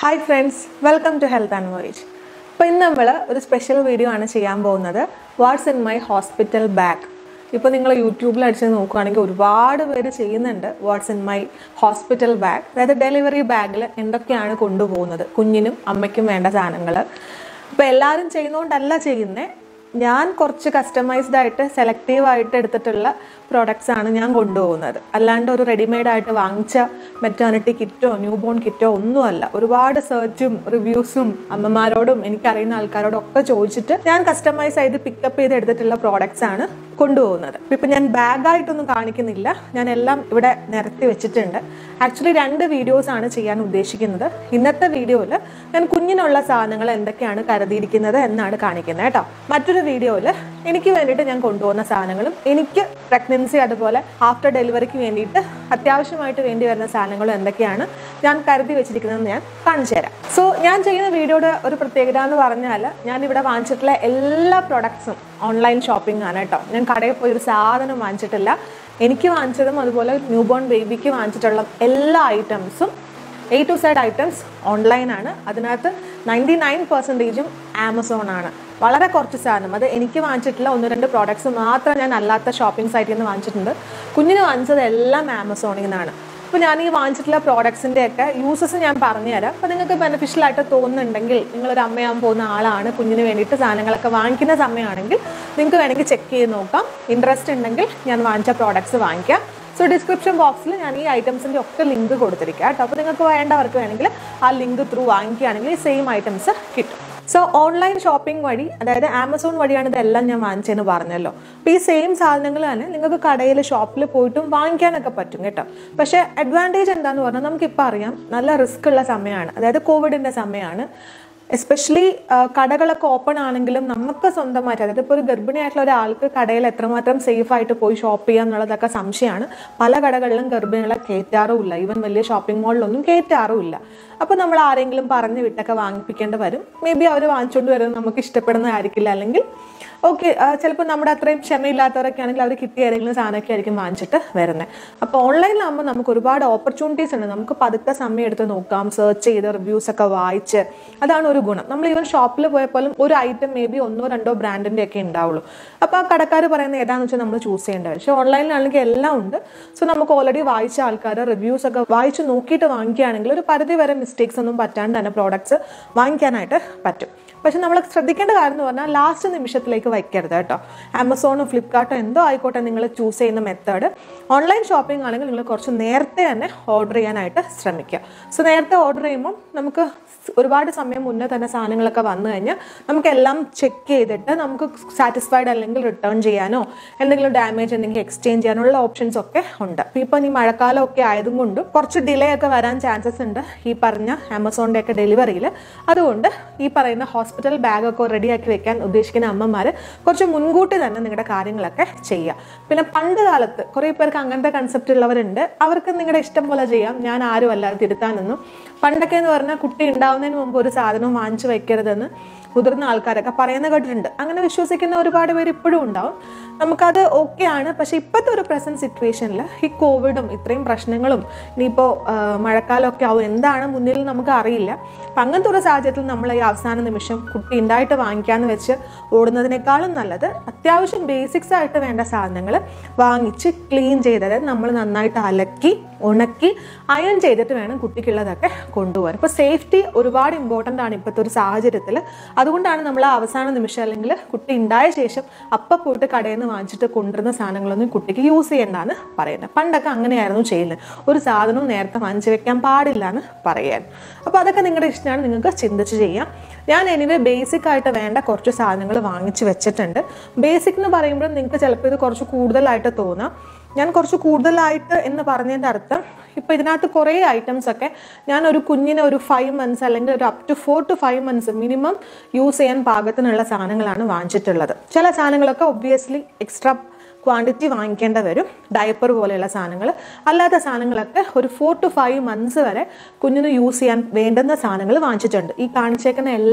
hi friends welcome to health and voyage അപ്പോൾ ഇന്ന് നമ്മൾ ഒരു സ്പെഷ്യൽ വീഡിയോ ആണ് ചെയ്യാൻ പോകുന്നത് what's in my hospital bag ഇപ്പോൾ നിങ്ങൾ യൂട്യൂബിൽ അടിച്ച് നോക്കുകയാണെങ്കിൽ ഒരുപാട് പേര് ചെയ്യുന്നുണ്ട് what's in my hospital bag അതായത് ഡെലിവറി ബാഗിൽ എന്തൊക്കെയാണ് കൊണ്ടുപോകുന്നത് കുഞ്ഞിനും അമ്മയ്ക്കും വേണ്ട സാധനങ്ങൾ അപ്പോൾ എല്ലാവരും ചെയ്യുന്നതുകൊണ്ടല്ല ചെയ്യുന്നത് ഞാൻ കുറച്ച് കസ്റ്റമൈസ്ഡ് ആയിട്ട് സെലക്റ്റീവ് ആയിട്ട് എടുത്തിട്ടുള്ള പ്രോഡക്റ്റ്സ് ആണ് ഞാൻ കൊണ്ടുപോകുന്നത് അല്ലാണ്ട് ഒരു റെഡിമെയ്ഡ് ആയിട്ട് വാങ്ങിച്ച മെറ്റേണിറ്റി കിറ്റോ ന്യൂ ബോൺ കിറ്റോ ഒന്നുമല്ല ഒരുപാട് സെർച്ചും റിവ്യൂസും അമ്മമാരോടും എനിക്കറിയുന്ന ആൾക്കാരോടും ഒക്കെ ചോദിച്ചിട്ട് ഞാൻ കസ്റ്റമൈസ് ചെയ്ത് പിക്കപ്പ് ചെയ്ത് എടുത്തിട്ടുള്ള പ്രോഡക്റ്റ്സ് ആണ് കൊണ്ടുപോകുന്നത് ഇപ്പം ഞാൻ ബാഗായിട്ടൊന്നും കാണിക്കുന്നില്ല ഞാൻ എല്ലാം ഇവിടെ നിരത്തി വെച്ചിട്ടുണ്ട് ആക്ച്വലി രണ്ട് വീഡിയോസ് ആണ് ചെയ്യാൻ ഉദ്ദേശിക്കുന്നത് ഇന്നത്തെ വീഡിയോയിൽ ഞാൻ കുഞ്ഞിനുള്ള സാധനങ്ങൾ എന്തൊക്കെയാണ് കരുതിയിരിക്കുന്നത് എന്നാണ് കാണിക്കുന്നത് കേട്ടോ മറ്റൊരു വീഡിയോയിൽ എനിക്ക് വേണ്ടിയിട്ട് ഞാൻ കൊണ്ടുപോകുന്ന സാധനങ്ങളും എനിക്ക് പ്രഗ്നൻസി അതുപോലെ ആഫ്റ്റർ ഡെലിവറിക്ക് വേണ്ടിയിട്ട് അത്യാവശ്യമായിട്ട് വേണ്ടി വരുന്ന സാധനങ്ങളും എന്തൊക്കെയാണ് ഞാൻ കരുതി വെച്ചിരിക്കുന്നതെന്ന് ഞാൻ കാണിച്ചു തരാം സോ ഞാൻ ചെയ്യുന്ന വീഡിയോയുടെ ഒരു പ്രത്യേകത എന്ന് പറഞ്ഞാൽ ഞാൻ ഇവിടെ വാങ്ങിച്ചിട്ടുള്ള എല്ലാ പ്രൊഡക്ട്സും ഓൺലൈൻ ഷോപ്പിംഗ് ആണ് കേട്ടോ ഞാൻ കടയിൽ പോയി ഒരു സാധനം വാങ്ങിച്ചിട്ടില്ല എനിക്ക് വാങ്ങിച്ചതും അതുപോലെ ന്യൂ ബോൺ ബേബിക്ക് വാങ്ങിച്ചിട്ടുള്ള എല്ലാ ഐറ്റംസും എ ടു സൈഡ് ഐറ്റംസ് ഓൺലൈനാണ് അതിനകത്ത് നയൻറ്റി നയൻ പെർസെൻറ്റേജും ആമസോൺ ആണ് വളരെ കുറച്ച് സാധനം അത് എനിക്ക് വാങ്ങിച്ചിട്ടുള്ള ഒന്ന് രണ്ട് പ്രോഡക്ട്സ് മാത്രം ഞാൻ അല്ലാത്ത ഷോപ്പിംഗ് സൈറ്റിൽ നിന്ന് വാങ്ങിച്ചിട്ടുണ്ട് കുഞ്ഞിന് വാങ്ങിച്ചത് എല്ലാം ആമസോണിൽ നിന്നാണ് അപ്പോൾ ഞാൻ ഈ വാങ്ങിച്ചിട്ടുള്ള പ്രോഡക്ട്സിൻ്റെ ഒക്കെ യൂസസ് ഞാൻ പറഞ്ഞുതരാം അപ്പോൾ നിങ്ങൾക്ക് ബെനിഫിഷ്യൽ ആയിട്ട് തോന്നുന്നുണ്ടെങ്കിൽ നിങ്ങളൊരു അമ്മയാകാൻ പോകുന്ന ആളാണ് കുഞ്ഞിന് വേണ്ടിയിട്ട് സാധനങ്ങളൊക്കെ വാങ്ങിക്കുന്ന സമയമാണെങ്കിൽ നിങ്ങൾക്ക് വേണമെങ്കിൽ ചെക്ക് ചെയ്ത് നോക്കാം ഇൻട്രസ്റ്റ് ഉണ്ടെങ്കിൽ ഞാൻ വാങ്ങിച്ച പ്രോഡക്ട്സ് വാങ്ങിക്കാം സോ ഡിസ്ക്രിപ്ഷൻ ബോക്സിൽ ഞാൻ ഈ ഐറ്റംസിൻ്റെ ഒക്കെ ലിങ്ക് കൊടുത്തിരിക്കാം കേട്ടോ അപ്പോൾ നിങ്ങൾക്ക് വേണ്ടവർക്ക് വേണമെങ്കിൽ ആ ലിങ്ക് ത്രൂ വാങ്ങിക്കുകയാണെങ്കിൽ ഈ സെയിം ഐറ്റംസ് കിട്ടും സോ ഓൺലൈൻ ഷോപ്പിംഗ് വഴി അതായത് ആമസോൺ വഴിയാണ് ഇതെല്ലാം ഞാൻ വാങ്ങിച്ചതെന്ന് പറഞ്ഞല്ലോ അപ്പോൾ ഈ സെയിം സാധനങ്ങൾ തന്നെ നിങ്ങൾക്ക് കടയിൽ ഷോപ്പിൽ പോയിട്ടും വാങ്ങിക്കാനൊക്കെ പറ്റും കേട്ടോ പക്ഷേ അഡ്വാൻറ്റേജ് എന്താന്ന് പറഞ്ഞാൽ നമുക്കിപ്പോൾ അറിയാം നല്ല റിസ്ക് ഉള്ള സമയമാണ് അതായത് കോവിഡിൻ്റെ സമയമാണ് എസ്പെഷ്യലി കടകളൊക്കെ ഓപ്പൺ ആണെങ്കിലും നമുക്ക് സ്വന്തമായിട്ട് അതായത് ഇപ്പോൾ ഒരു ഗർഭിണിയായിട്ടുള്ള ഒരാൾക്ക് കടയിൽ എത്രമാത്രം സേഫ് ആയിട്ട് പോയി ഷോപ്പ് ചെയ്യുക എന്നുള്ളതൊക്കെ സംശയമാണ് പല കടകളിലും ഗർഭിണികളെ കയറ്റാറുമില്ല ഈവൻ വലിയ ഷോപ്പിംഗ് മാളിലൊന്നും കയറ്റാറുമില്ല അപ്പോൾ നമ്മൾ ആരെങ്കിലും പറഞ്ഞു വിട്ടൊക്കെ വാങ്ങിപ്പിക്കേണ്ടി വരും മേ ബി അവർ വാങ്ങിച്ചുകൊണ്ട് വരുന്നത് നമുക്ക് ഇഷ്ടപ്പെടുന്നതായിരിക്കില്ല അല്ലെങ്കിൽ ഓക്കെ ചിലപ്പോൾ നമ്മുടെ അത്രയും ക്ഷമയില്ലാത്തവരൊക്കെ ആണെങ്കിൽ അവർ കിട്ടിയ ഏതെങ്കിലും സാധനമൊക്കെ ആയിരിക്കും വാങ്ങിച്ചിട്ട് വരുന്നത് അപ്പോൾ ഓൺലൈനിലാകുമ്പോൾ നമുക്ക് ഒരുപാട് ഓപ്പർച്യൂണിറ്റീസ് ഉണ്ട് നമുക്ക് പതുക്കെ സമയം എടുത്ത് നോക്കാം സെർച്ച് ചെയ്ത് റിവ്യൂസ് ഒക്കെ വായിച്ച് അതാണ് ഒരു ഗുണം നമ്മൾ ഈവൻ ഷോപ്പിൽ പോയപ്പോലും ഒരു ഐറ്റം മേ ബി ഒന്നോ രണ്ടോ ബ്രാൻഡിൻ്റെ ഒക്കെ ഉണ്ടാവുള്ളൂ അപ്പോൾ ആ കടക്കാർ പറയുന്നത് ഏതാണെന്ന് വെച്ചാൽ നമ്മൾ ചൂസ് ചെയ്യേണ്ടത് പക്ഷേ ഓൺലൈനിലാണെങ്കിൽ എല്ലാം ഉണ്ട് സോ നമുക്ക് ഓൾറെഡി വായിച്ച ആൾക്കാർ റിവ്യൂസ് ഒക്കെ വായിച്ച് നോക്കിയിട്ട് വാങ്ങിക്കുകയാണെങ്കിൽ ഒരു പരിധി വരെ മിസ്റ്റേക്സ് ഒന്നും പറ്റാണ്ട് തന്നെ പ്രോഡക്ട്സ് വാങ്ങിക്കാനായിട്ട് പറ്റും പക്ഷെ നമ്മൾ ശ്രദ്ധിക്കേണ്ട കാര്യം എന്ന് പറഞ്ഞാൽ ലാസ്റ്റ് നിമിഷത്തിലേക്ക് വയ്ക്കരുത് കേട്ടോ ആമസോണോ ഫ്ലിപ്കാർട്ടോ എന്തോ ആയിക്കോട്ടെ നിങ്ങൾ ചൂസ് ചെയ്യുന്ന മെത്തേഡ് ഓൺലൈൻ ഷോപ്പിംഗ് ആണെങ്കിൽ നിങ്ങൾ കുറച്ച് നേരത്തെ തന്നെ ഓർഡർ ചെയ്യാനായിട്ട് ശ്രമിക്കുക സോ നേരത്തെ ഓർഡർ ചെയ്യുമ്പോൾ നമുക്ക് ഒരുപാട് സമയം മുന്നേ തന്നെ സാധനങ്ങളൊക്കെ വന്നു കഴിഞ്ഞാൽ നമുക്കെല്ലാം ചെക്ക് ചെയ്തിട്ട് നമുക്ക് സാറ്റിസ്ഫൈഡ് അല്ലെങ്കിൽ റിട്ടേൺ ചെയ്യാനോ എന്തെങ്കിലും ഡാമേജ് എന്തെങ്കിലും എക്സ്ചേഞ്ച് ചെയ്യാനുള്ള ഓപ്ഷൻസ് ഒക്കെ ഉണ്ട് അപ്പോൾ ഇപ്പം ഈ മഴക്കാലം ഒക്കെ ആയതുകൊണ്ടും കുറച്ച് ഡിലേ ഒക്കെ വരാൻ ചാൻസസ് ഉണ്ട് ഈ പറഞ്ഞ ആമസോണിൻ്റെ ഒക്കെ ഡെലിവറിയിൽ അതുകൊണ്ട് ഈ പറയുന്ന ഹോസ്പിറ്റൽ ബാഗൊക്കെ റെഡിയാക്കി വെക്കാൻ ഉദ്ദേശിക്കുന്ന അമ്മമാർ കുറച്ച് മുൻകൂട്ടി തന്നെ നിങ്ങളുടെ കാര്യങ്ങളൊക്കെ ചെയ്യുക പിന്നെ പണ്ട് കാലത്ത് കുറേ പേർക്ക് അങ്ങനത്തെ കൺസെപ്റ്റ് ഉള്ളവരുണ്ട് അവർക്ക് നിങ്ങളുടെ ഇഷ്ടം പോലെ ചെയ്യാം ഞാൻ ആരും അല്ലാതെ തിരുത്താനൊന്നും പണ്ടൊക്കെ എന്ന് പറഞ്ഞാൽ കുട്ടി ഉണ്ടാവുന്നതിന് മുമ്പ് ഒരു സാധനവും വാങ്ങിച്ചു വെക്കരുതെന്ന് മുതിർന്ന ആൾക്കാരൊക്കെ പറയുന്ന കേട്ടിട്ടുണ്ട് അങ്ങനെ വിശ്വസിക്കുന്ന ഒരുപാട് പേര് ഇപ്പോഴും ഉണ്ടാവും നമുക്കത് ഓക്കെ ആണ് പക്ഷേ ഇപ്പോഴത്തെ ഒരു പ്രസൻറ്റ് സിറ്റുവേഷനിൽ ഈ കോവിഡും ഇത്രയും പ്രശ്നങ്ങളും ഇനിയിപ്പോൾ മഴക്കാലമൊക്കെ ആവും എന്താണ് മുന്നിൽ നമുക്ക് അറിയില്ല അപ്പം അങ്ങനത്തെ ഒരു സാഹചര്യത്തിൽ നമ്മൾ ഈ അവസാന നിമിഷം കുട്ടി ഉണ്ടായിട്ട് വാങ്ങിക്കാമെന്ന് വെച്ച് ഓടുന്നതിനേക്കാളും നല്ലത് അത്യാവശ്യം ബേസിക്സ് ആയിട്ട് വേണ്ട സാധനങ്ങൾ വാങ്ങിച്ച് ക്ലീൻ ചെയ്ത് അതായത് നമ്മൾ നന്നായിട്ട് അലക്കി ഉണക്കി അയൺ ചെയ്തിട്ട് വേണം കുട്ടിക്കുള്ളതൊക്കെ കൊണ്ടുപോകാൻ ഇപ്പോൾ സേഫ്റ്റി ഒരുപാട് ഇമ്പോർട്ടൻ്റ് ആണ് ഇപ്പോഴത്തെ ഒരു സാഹചര്യത്തിൽ അതുകൊണ്ടാണ് നമ്മൾ ആ അവസാന നിമിഷം അല്ലെങ്കിൽ കുട്ടി ഉണ്ടായ ശേഷം അപ്പം പോയിട്ട് കടയിൽ നിന്ന് വാങ്ങിച്ചിട്ട് കൊണ്ടുവരുന്ന സാധനങ്ങളൊന്നും കുട്ടിക്ക് യൂസ് ചെയ്യേണ്ടെന്ന് പറയുന്നത് പണ്ടൊക്കെ അങ്ങനെയായിരുന്നു ചെയ്യുന്നത് ഒരു സാധനവും നേരത്തെ വാങ്ങിച്ചു വെക്കാൻ പാടില്ല എന്ന് പറയാൻ അപ്പോൾ അതൊക്കെ നിങ്ങളുടെ ഇഷ്ടമാണ് നിങ്ങൾക്ക് ചിന്തിച്ച് ചെയ്യാം ഞാൻ എനിവേ ബേസിക് ആയിട്ട് വേണ്ട കുറച്ച് സാധനങ്ങൾ വാങ്ങിച്ച് വെച്ചിട്ടുണ്ട് ബേസിക് എന്ന് പറയുമ്പോൾ നിങ്ങൾക്ക് ചിലപ്പോൾ ഇത് കുറച്ച് കൂടുതലായിട്ട് തോന്നാം ഞാൻ കുറച്ച് കൂടുതലായിട്ട് എന്ന് പറഞ്ഞതിൻ്റെ അർത്ഥം ഇപ്പോൾ ഇതിനകത്ത് കുറേ ഐറ്റംസ് ഒക്കെ ഞാൻ ഒരു കുഞ്ഞിന് ഒരു ഫൈവ് മന്ത്സ് അല്ലെങ്കിൽ ഒരു up to four to five months minimum use ചെയ്യാൻ പാകത്തിനുള്ള സാധനങ്ങളാണ് വാങ്ങിച്ചിട്ടുള്ളത് ചില സാധനങ്ങളൊക്കെ ഒബ്വിയസ്ലി എക്സ്ട്രാ ക്വാണ്ടിറ്റി വാങ്ങിക്കേണ്ട വരും ഡയപ്പർ പോലെയുള്ള സാധനങ്ങൾ അല്ലാത്ത സാധനങ്ങളൊക്കെ ഒരു ഫോർ ടു ഫൈവ് മന്ത്സ് വരെ കുഞ്ഞിന് യൂസ് ചെയ്യാൻ വേണ്ടുന്ന സാധനങ്ങൾ വാങ്ങിച്ചിട്ടുണ്ട് ഈ കാണിച്ചേക്കുന്ന എല്ലാം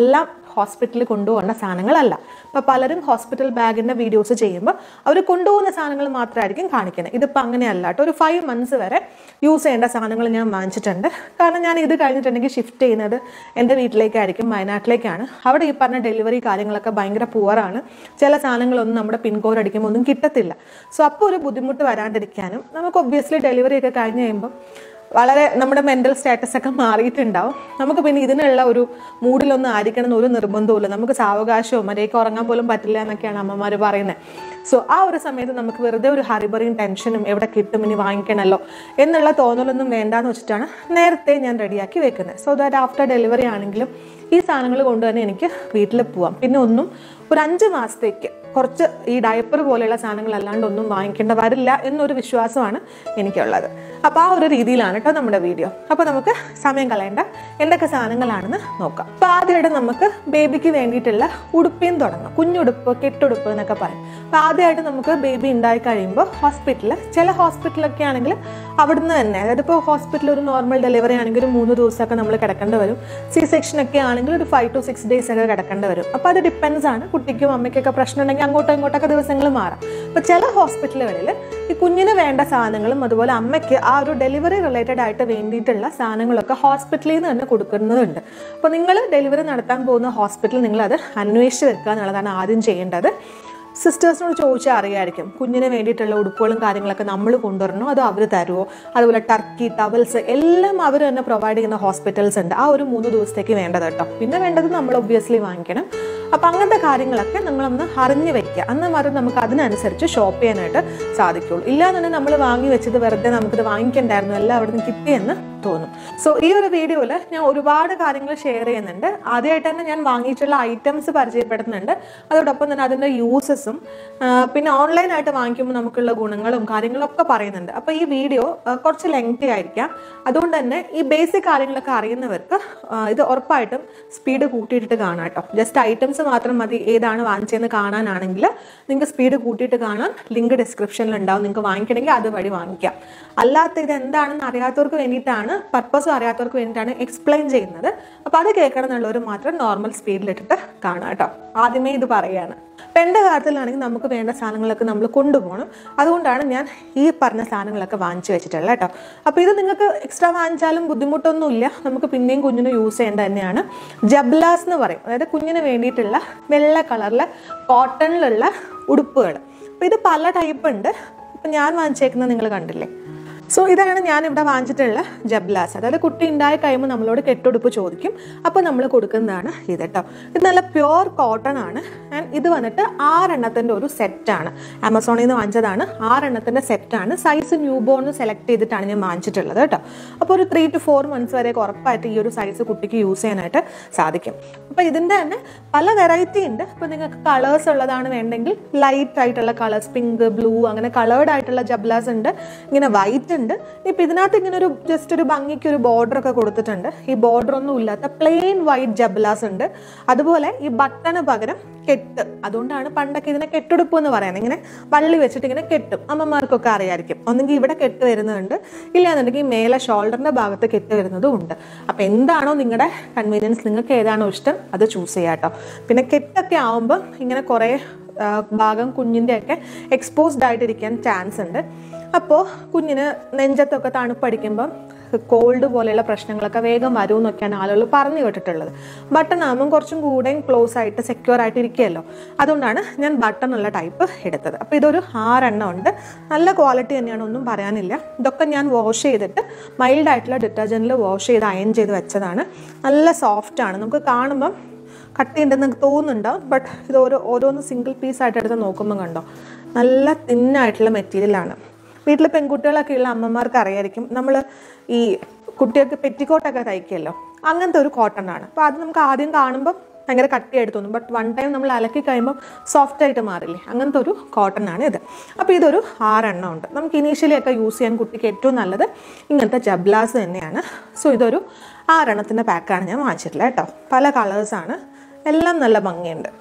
ഹോസ്പിറ്റലിൽ കൊണ്ടുപോകേണ്ട സാധനങ്ങളല്ല ഇപ്പോൾ പലരും ഹോസ്പിറ്റൽ ബാഗിൻ്റെ വീഡിയോസ് ചെയ്യുമ്പോൾ അവർ കൊണ്ടുപോകുന്ന സാധനങ്ങൾ മാത്രമായിരിക്കും കാണിക്കുന്നത് ഇതിപ്പോൾ അങ്ങനെയല്ല കേട്ടോ ഒരു ഫൈവ് മന്ത്സ് വരെ യൂസ് ചെയ്യേണ്ട സാധനങ്ങൾ ഞാൻ വാങ്ങിച്ചിട്ടുണ്ട് കാരണം ഞാൻ ഇത് കഴിഞ്ഞിട്ടുണ്ടെങ്കിൽ ഷിഫ്റ്റ് ചെയ്യുന്നത് എൻ്റെ വീട്ടിലേക്കായിരിക്കും വയനാട്ടിലേക്കാണ് അവിടെ ഈ പറഞ്ഞ ഡെലിവറി കാര്യങ്ങളൊക്കെ ഭയങ്കര പുവറാണ് ചില സാധനങ്ങളൊന്നും നമ്മുടെ പിൻകോഡ് അടിക്കുമ്പോൾ ഒന്നും കിട്ടത്തില്ല സോ അപ്പോൾ ഒരു ബുദ്ധിമുട്ട് വരാണ്ടിരിക്കാനും നമുക്ക് ഒബ്വിയസ്ലി ഡെലിവറി ഒക്കെ കഴിഞ്ഞ് കഴിയുമ്പോൾ വളരെ നമ്മുടെ മെൻ്റൽ സ്റ്റാറ്റസ് ഒക്കെ മാറിയിട്ടുണ്ടാവും നമുക്ക് പിന്നെ ഇതിനുള്ള ഒരു മൂഡിലൊന്നും ആയിരിക്കണം എന്ന് ഒരു നിർബന്ധവുമില്ല നമുക്ക് സാവകാശവും മര്യാദയ്ക്ക് ഉറങ്ങാൻ പോലും പറ്റില്ല എന്നൊക്കെയാണ് അമ്മമാർ പറയുന്നത് സോ ആ ഒരു സമയത്ത് നമുക്ക് വെറുതെ ഒരു ഹറിബറിയും ടെൻഷനും എവിടെ കിട്ടും ഇനി വാങ്ങിക്കണമല്ലോ എന്നുള്ള തോന്നലൊന്നും വേണ്ടാന്ന് വെച്ചിട്ടാണ് നേരത്തെ ഞാൻ റെഡിയാക്കി വെക്കുന്നത് സോ ദാറ്റ് ആഫ്റ്റർ ഡെലിവറി ആണെങ്കിലും ഈ സാധനങ്ങൾ കൊണ്ട് തന്നെ എനിക്ക് വീട്ടിൽ പോവാം പിന്നെ ഒന്നും ഒരു അഞ്ച് മാസത്തേക്ക് കുറച്ച് ഈ ഡയപ്പർ പോലെയുള്ള സാധനങ്ങൾ അല്ലാണ്ട് ഒന്നും വാങ്ങിക്കേണ്ട വരില്ല എന്നൊരു വിശ്വാസമാണ് എനിക്കുള്ളത് അപ്പോൾ ആ ഒരു രീതിയിലാണ് കേട്ടോ നമ്മുടെ വീഡിയോ അപ്പോൾ നമുക്ക് സമയം കളയേണ്ട എന്തൊക്കെ സാധനങ്ങളാണെന്ന് നോക്കാം അപ്പോൾ ആദ്യമായിട്ട് നമുക്ക് ബേബിക്ക് വേണ്ടിയിട്ടുള്ള ഉടുപ്പിയും തുടങ്ങാം കുഞ്ഞുടുപ്പ് കെട്ടുടുപ്പ് എന്നൊക്കെ പറയും അപ്പോൾ ആദ്യമായിട്ട് നമുക്ക് ബേബി ഉണ്ടായി കഴിയുമ്പോൾ ഹോസ്പിറ്റലിൽ ചില ഹോസ്പിറ്റലൊക്കെ ആണെങ്കിൽ അവിടുന്ന് തന്നെ അതായത് ഇപ്പോൾ ഹോസ്പിറ്റലിൽ ഒരു നോർമൽ ഡെലിവറി ആണെങ്കിൽ ഒരു മൂന്ന് ദിവസമൊക്കെ നമ്മൾ കിടക്കേണ്ടി വരും സി സെക്ഷൻ ഒക്കെ ആണെങ്കിൽ ഒരു ഫൈവ് ടു സിക്സ് ഡേയ്സ് ഒക്കെ കിടക്കേണ്ടി വരും അപ്പോൾ അത് ഡിപ്പെൻസ് ആണ് കുട്ടിക്കും അമ്മയ്ക്കൊക്കെ പ്രശ്നം ഉണ്ടെങ്കിൽ അങ്ങോട്ടോ ഇങ്ങോട്ടൊക്കെ ദിവസങ്ങൾ മാറാം അപ്പോൾ ചില ഹോസ്പിറ്റലുകളിൽ ഈ കുഞ്ഞിന് വേണ്ട സാധനങ്ങളും അതുപോലെ അമ്മയ്ക്ക് ആ ഒരു ഡെലിവറി റിലേറ്റഡ് ആയിട്ട് വേണ്ടിയിട്ടുള്ള സാധനങ്ങളൊക്കെ ഹോസ്പിറ്റലിൽ നിന്ന് തന്നെ കൊടുക്കുന്നതുണ്ട് അപ്പോൾ നിങ്ങൾ ഡെലിവറി നടത്താൻ പോകുന്ന ഹോസ്പിറ്റൽ നിങ്ങളത് അന്വേഷിച്ച് വെക്കുക എന്നുള്ളതാണ് ആദ്യം ചെയ്യേണ്ടത് സിസ്റ്റേഴ്സിനോട് ചോദിച്ചാൽ അറിയായിരിക്കും കുഞ്ഞിന് വേണ്ടിയിട്ടുള്ള ഉടുപ്പുകളും കാര്യങ്ങളൊക്കെ നമ്മൾ കൊണ്ടുവരണോ അതോ അവർ തരുമോ അതുപോലെ ടർക്കി ടവൽസ് എല്ലാം അവർ തന്നെ പ്രൊവൈഡ് ചെയ്യുന്ന ഹോസ്പിറ്റൽസ് ഉണ്ട് ആ ഒരു മൂന്ന് ദിവസത്തേക്ക് വേണ്ടത് കേട്ടോ പിന്നെ വേണ്ടത് നമ്മൾ ഒബ്വിയസ്ലി വാങ്ങിക്കണം അപ്പം അങ്ങനത്തെ കാര്യങ്ങളൊക്കെ നിങ്ങളൊന്ന് അറിഞ്ഞു വെക്കുക അന്ന് മാത്രം നമുക്ക് അതിനനുസരിച്ച് ഷോപ്പ് ചെയ്യാനായിട്ട് സാധിക്കുള്ളൂ ഇല്ലാന്നുണ്ടെങ്കിൽ നമ്മൾ വാങ്ങി വെച്ചത് വെറുതെ നമുക്കിത് വാങ്ങിക്കണ്ടായിരുന്നു എല്ലാം അവിടെ നിന്ന് കിട്ടിയെന്ന് തോന്നും സോ ഈ ഒരു വീഡിയോയിൽ ഞാൻ ഒരുപാട് കാര്യങ്ങൾ ഷെയർ ചെയ്യുന്നുണ്ട് ആദ്യമായിട്ട് തന്നെ ഞാൻ വാങ്ങിയിട്ടുള്ള ഐറ്റംസ് പരിചയപ്പെടുത്തുന്നുണ്ട് അതോടൊപ്പം തന്നെ അതിൻ്റെ യൂസസും പിന്നെ ഓൺലൈനായിട്ട് വാങ്ങിക്കുമ്പോൾ നമുക്കുള്ള ഗുണങ്ങളും കാര്യങ്ങളൊക്കെ പറയുന്നുണ്ട് അപ്പോൾ ഈ വീഡിയോ കുറച്ച് ലെങ്തി ആയിരിക്കാം അതുകൊണ്ട് തന്നെ ഈ ബേസിക് കാര്യങ്ങളൊക്കെ അറിയുന്നവർക്ക് ആ, ഇത് ഉറപ്പായിട്ടും സ്പീഡ് കൂട്ടിയിട്ടിട്ട് കാണാം കേട്ടോ ജസ്റ്റ് ഐറ്റംസ് മാത്രം മതി ഏതാണ് വാങ്ങിച്ചതെന്ന് കാണാനാണെങ്കിൽ നിങ്ങൾക്ക് സ്പീഡ് കൂട്ടിയിട്ട് കാണാൻ ലിങ്ക് ഡിസ്ക്രിപ്ഷനിൽ ഉണ്ടാവും നിങ്ങൾക്ക് വാങ്ങിക്കണമെങ്കിൽ അത് വഴി വാങ്ങിക്കാം അല്ലാത്ത ഇത് എന്താണെന്ന് അറിയാത്തവർക്ക് വേണ്ടിയിട്ടാണ് പർപ്പസും അറിയാത്തവർക്ക് വേണ്ടിയിട്ടാണ് എക്സ്പ്ലെയിൻ ചെയ്യുന്നത് അപ്പോൾ അത് കേൾക്കണം എന്നുള്ളവർ മാത്രം നോർമൽ സ്പീഡിലിട്ടിട്ട് കാണാം കേട്ടോ ആദ്യമേ ഇത് പറയുകയാണ് അപ്പം എൻ്റെ കാര്യത്തിലാണെങ്കിൽ നമുക്ക് വേണ്ട സാധനങ്ങളൊക്കെ നമ്മൾ കൊണ്ടുപോകണം അതുകൊണ്ടാണ് ഞാൻ ഈ പറഞ്ഞ സാധനങ്ങളൊക്കെ വാങ്ങിച്ചു വെച്ചിട്ടുള്ളത് കേട്ടോ അപ്പോൾ ഇത് നിങ്ങൾക്ക് എക്സ്ട്രാ വാങ്ങിച്ചാലും ബുദ്ധിമുട്ടൊന്നുമില്ല നമുക്ക് പിന്നെയും കുഞ്ഞിന് യൂസ് ചെയ്യേണ്ട തന്നെയാണ് ജബ്ലാസ് എന്ന് പറയും അതായത് കുഞ്ഞിന് വേണ്ടിയിട്ടുള്ള വെള്ള കളറിലെ കോട്ടണിലുള്ള ഉടുപ്പുകൾ അപ്പോൾ ഇത് പല ടൈപ്പ് ഉണ്ട് ഇപ്പം ഞാൻ വാങ്ങിച്ചേക്കുന്നത് നിങ്ങൾ കണ്ടില്ലേ സോ ഇതാണ് ഞാൻ ഇവിടെ വാങ്ങിച്ചിട്ടുള്ള ജബ്ലാസ് അതായത് കുട്ടി ഉണ്ടായി കഴിയുമ്പോൾ നമ്മളോട് കെട്ടുടുപ്പ് ചോദിക്കും അപ്പോൾ നമ്മൾ കൊടുക്കുന്നതാണ് ഇത് കേട്ടോ ഇത് നല്ല പ്യുവർ കോട്ടൺ ആണ് ആൻഡ് ഇത് വന്നിട്ട് ആറെണ്ണത്തിൻ്റെ ഒരു സെറ്റാണ് ആമസോണിൽ നിന്ന് വാങ്ങിച്ചതാണ് ആറെണ്ണത്തിൻ്റെ സെറ്റാണ് സൈസ് ന്യൂ ബോൺ സെലക്ട് ചെയ്തിട്ടാണ് ഞാൻ വാങ്ങിച്ചിട്ടുള്ളത് കേട്ടോ അപ്പോൾ ഒരു ത്രീ ടു ഫോർ മന്ത്സ് വരെ ഉറപ്പായിട്ട് ഈ ഒരു സൈസ് കുട്ടിക്ക് യൂസ് ചെയ്യാനായിട്ട് സാധിക്കും അപ്പോൾ ഇതിൻ്റെ തന്നെ പല വെറൈറ്റി ഉണ്ട് ഇപ്പോൾ നിങ്ങൾക്ക് കളേഴ്സ് ഉള്ളതാണ് വേണ്ടെങ്കിൽ ലൈറ്റ് ആയിട്ടുള്ള കളേഴ്സ് പിങ്ക് ബ്ലൂ അങ്ങനെ കളേർഡ് ആയിട്ടുള്ള ജബ്ലാസ് ഉണ്ട് ഇങ്ങനെ വൈറ്റ് ഉണ്ട് ഇപ്പം ഇതിനകത്ത് ഇങ്ങനെ ഒരു ജസ്റ്റ് ഒരു ഭംഗിക്ക് ഒരു ബോർഡർ ഒക്കെ കൊടുത്തിട്ടുണ്ട് ഈ ബോർഡർ ഒന്നും ഇല്ലാത്ത പ്ലെയിൻ വൈറ്റ് ജബ്ലാസ് ഉണ്ട് അതുപോലെ ഈ ബട്ടന് പകരം കെട്ട് അതുകൊണ്ടാണ് പണ്ടൊക്കെ ഇതിനെ കെട്ടുടുപ്പ് എന്ന് പറയുന്നത് ഇങ്ങനെ വള്ളി വെച്ചിട്ട് ഇങ്ങനെ കെട്ടും അമ്മമാർക്കൊക്കെ അറിയായിരിക്കും ഒന്നെങ്കിൽ ഇവിടെ കെട്ട് വരുന്നുണ്ട് ഇല്ലാന്നുണ്ടെങ്കിൽ മേലെ ഷോൾഡറിന്റെ ഭാഗത്ത് കെട്ട് വരുന്നതും ഉണ്ട് അപ്പം എന്താണോ നിങ്ങളുടെ കൺവീനിയൻസ് നിങ്ങൾക്ക് ഏതാണോ ഇഷ്ടം അത് ചൂസ് ചെയ്യാം കേട്ടോ പിന്നെ കെട്ടൊക്കെ ആവുമ്പോൾ ഇങ്ങനെ കുറേ ആ, ഭാഗം കുഞ്ഞിൻ്റെ ഒക്കെ എക്സ്പോസ്ഡ് ആയിട്ടിരിക്കാൻ ചാൻസ് ഉണ്ട് അപ്പോൾ കുഞ്ഞിന് നെഞ്ചത്തൊക്കെ തണുപ്പടിക്കുമ്പം കോൾഡ് പോലെയുള്ള പ്രശ്നങ്ങളൊക്കെ വേഗം വരും എന്നൊക്കെയാണ് ആളുകൾ പറഞ്ഞു കേട്ടിട്ടുള്ളത് ബട്ടൺ ആകുമ്പം കുറച്ചും കൂടെ ക്ലോസ് ആയിട്ട് സെക്യൂർ ആയിട്ട് ഇരിക്കുകയല്ലോ അതുകൊണ്ടാണ് ഞാൻ ബട്ടൺ ഉള്ള ടൈപ്പ് എടുത്തത് അപ്പോൾ ഇതൊരു ആറെണ്ണം ഉണ്ട് നല്ല ക്വാളിറ്റി തന്നെയാണ് ഒന്നും പറയാനില്ല ഇതൊക്കെ ഞാൻ വാഷ് ചെയ്തിട്ട് മൈൽഡ് ആയിട്ടുള്ള ഡിറ്റർജൻറ്റിൽ വാഷ് ചെയ്ത് അയൺ ചെയ്ത് വെച്ചതാണ് നല്ല സോഫ്റ്റ് ആണ് നമുക്ക് കാണുമ്പം കട്ടിയുണ്ടെന്ന് എനിക്ക് തോന്നുന്നുണ്ടാവും ബട്ട് ഇത് ഓരോ ഓരോന്ന് സിംഗിൾ പീസ് ആയിട്ട് എടുത്ത് നോക്കുമ്പോൾ കണ്ടോ നല്ല തിന്നായിട്ടുള്ള മെറ്റീരിയലാണ് വീട്ടിൽ പെൺകുട്ടികളൊക്കെ ഉള്ള അമ്മമാർക്ക് അറിയായിരിക്കും നമ്മൾ ഈ കുട്ടികൾക്ക് പെറ്റിക്കോട്ടൊക്കെ തയ്ക്കുമല്ലോ അങ്ങനത്തെ ഒരു കോട്ടൺ ആണ് അപ്പോൾ അത് നമുക്ക് ആദ്യം കാണുമ്പോൾ ഭയങ്കര കട്ടിയായിട്ട് തോന്നും ബട്ട് വൺ ടൈം നമ്മൾ അലക്കി കഴിയുമ്പോൾ സോഫ്റ്റ് ആയിട്ട് മാറില്ലേ അങ്ങനത്തെ ഒരു കോട്ടൺ ആണ് ഇത് അപ്പോൾ ഇതൊരു ആറെണ്ണം ഉണ്ട് നമുക്ക് ഇനീഷ്യലി ഒക്കെ യൂസ് ചെയ്യാൻ കുട്ടിക്ക് ഏറ്റവും നല്ലത് ഇങ്ങനത്തെ ജബ്ലാസ് തന്നെയാണ് സോ ഇതൊരു ആറെണ്ണത്തിൻ്റെ പാക്കാണ് ഞാൻ വാങ്ങിച്ചിട്ടുള്ളത് കേട്ടോ പല കളേഴ്സാണ് എല്ലാം നല്ല ഭംഗിയുണ്ട്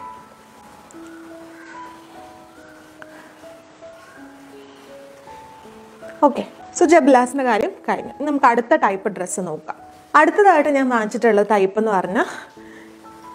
ഓക്കെ സോ ജബ്ലാസിൻ്റെ കാര്യം കഴിഞ്ഞു ഇനി നമുക്ക് അടുത്ത ടൈപ്പ് ഡ്രസ്സ് നോക്കാം അടുത്തതായിട്ട് ഞാൻ വാങ്ങിച്ചിട്ടുള്ള ടൈപ്പ് എന്ന് പറഞ്ഞാൽ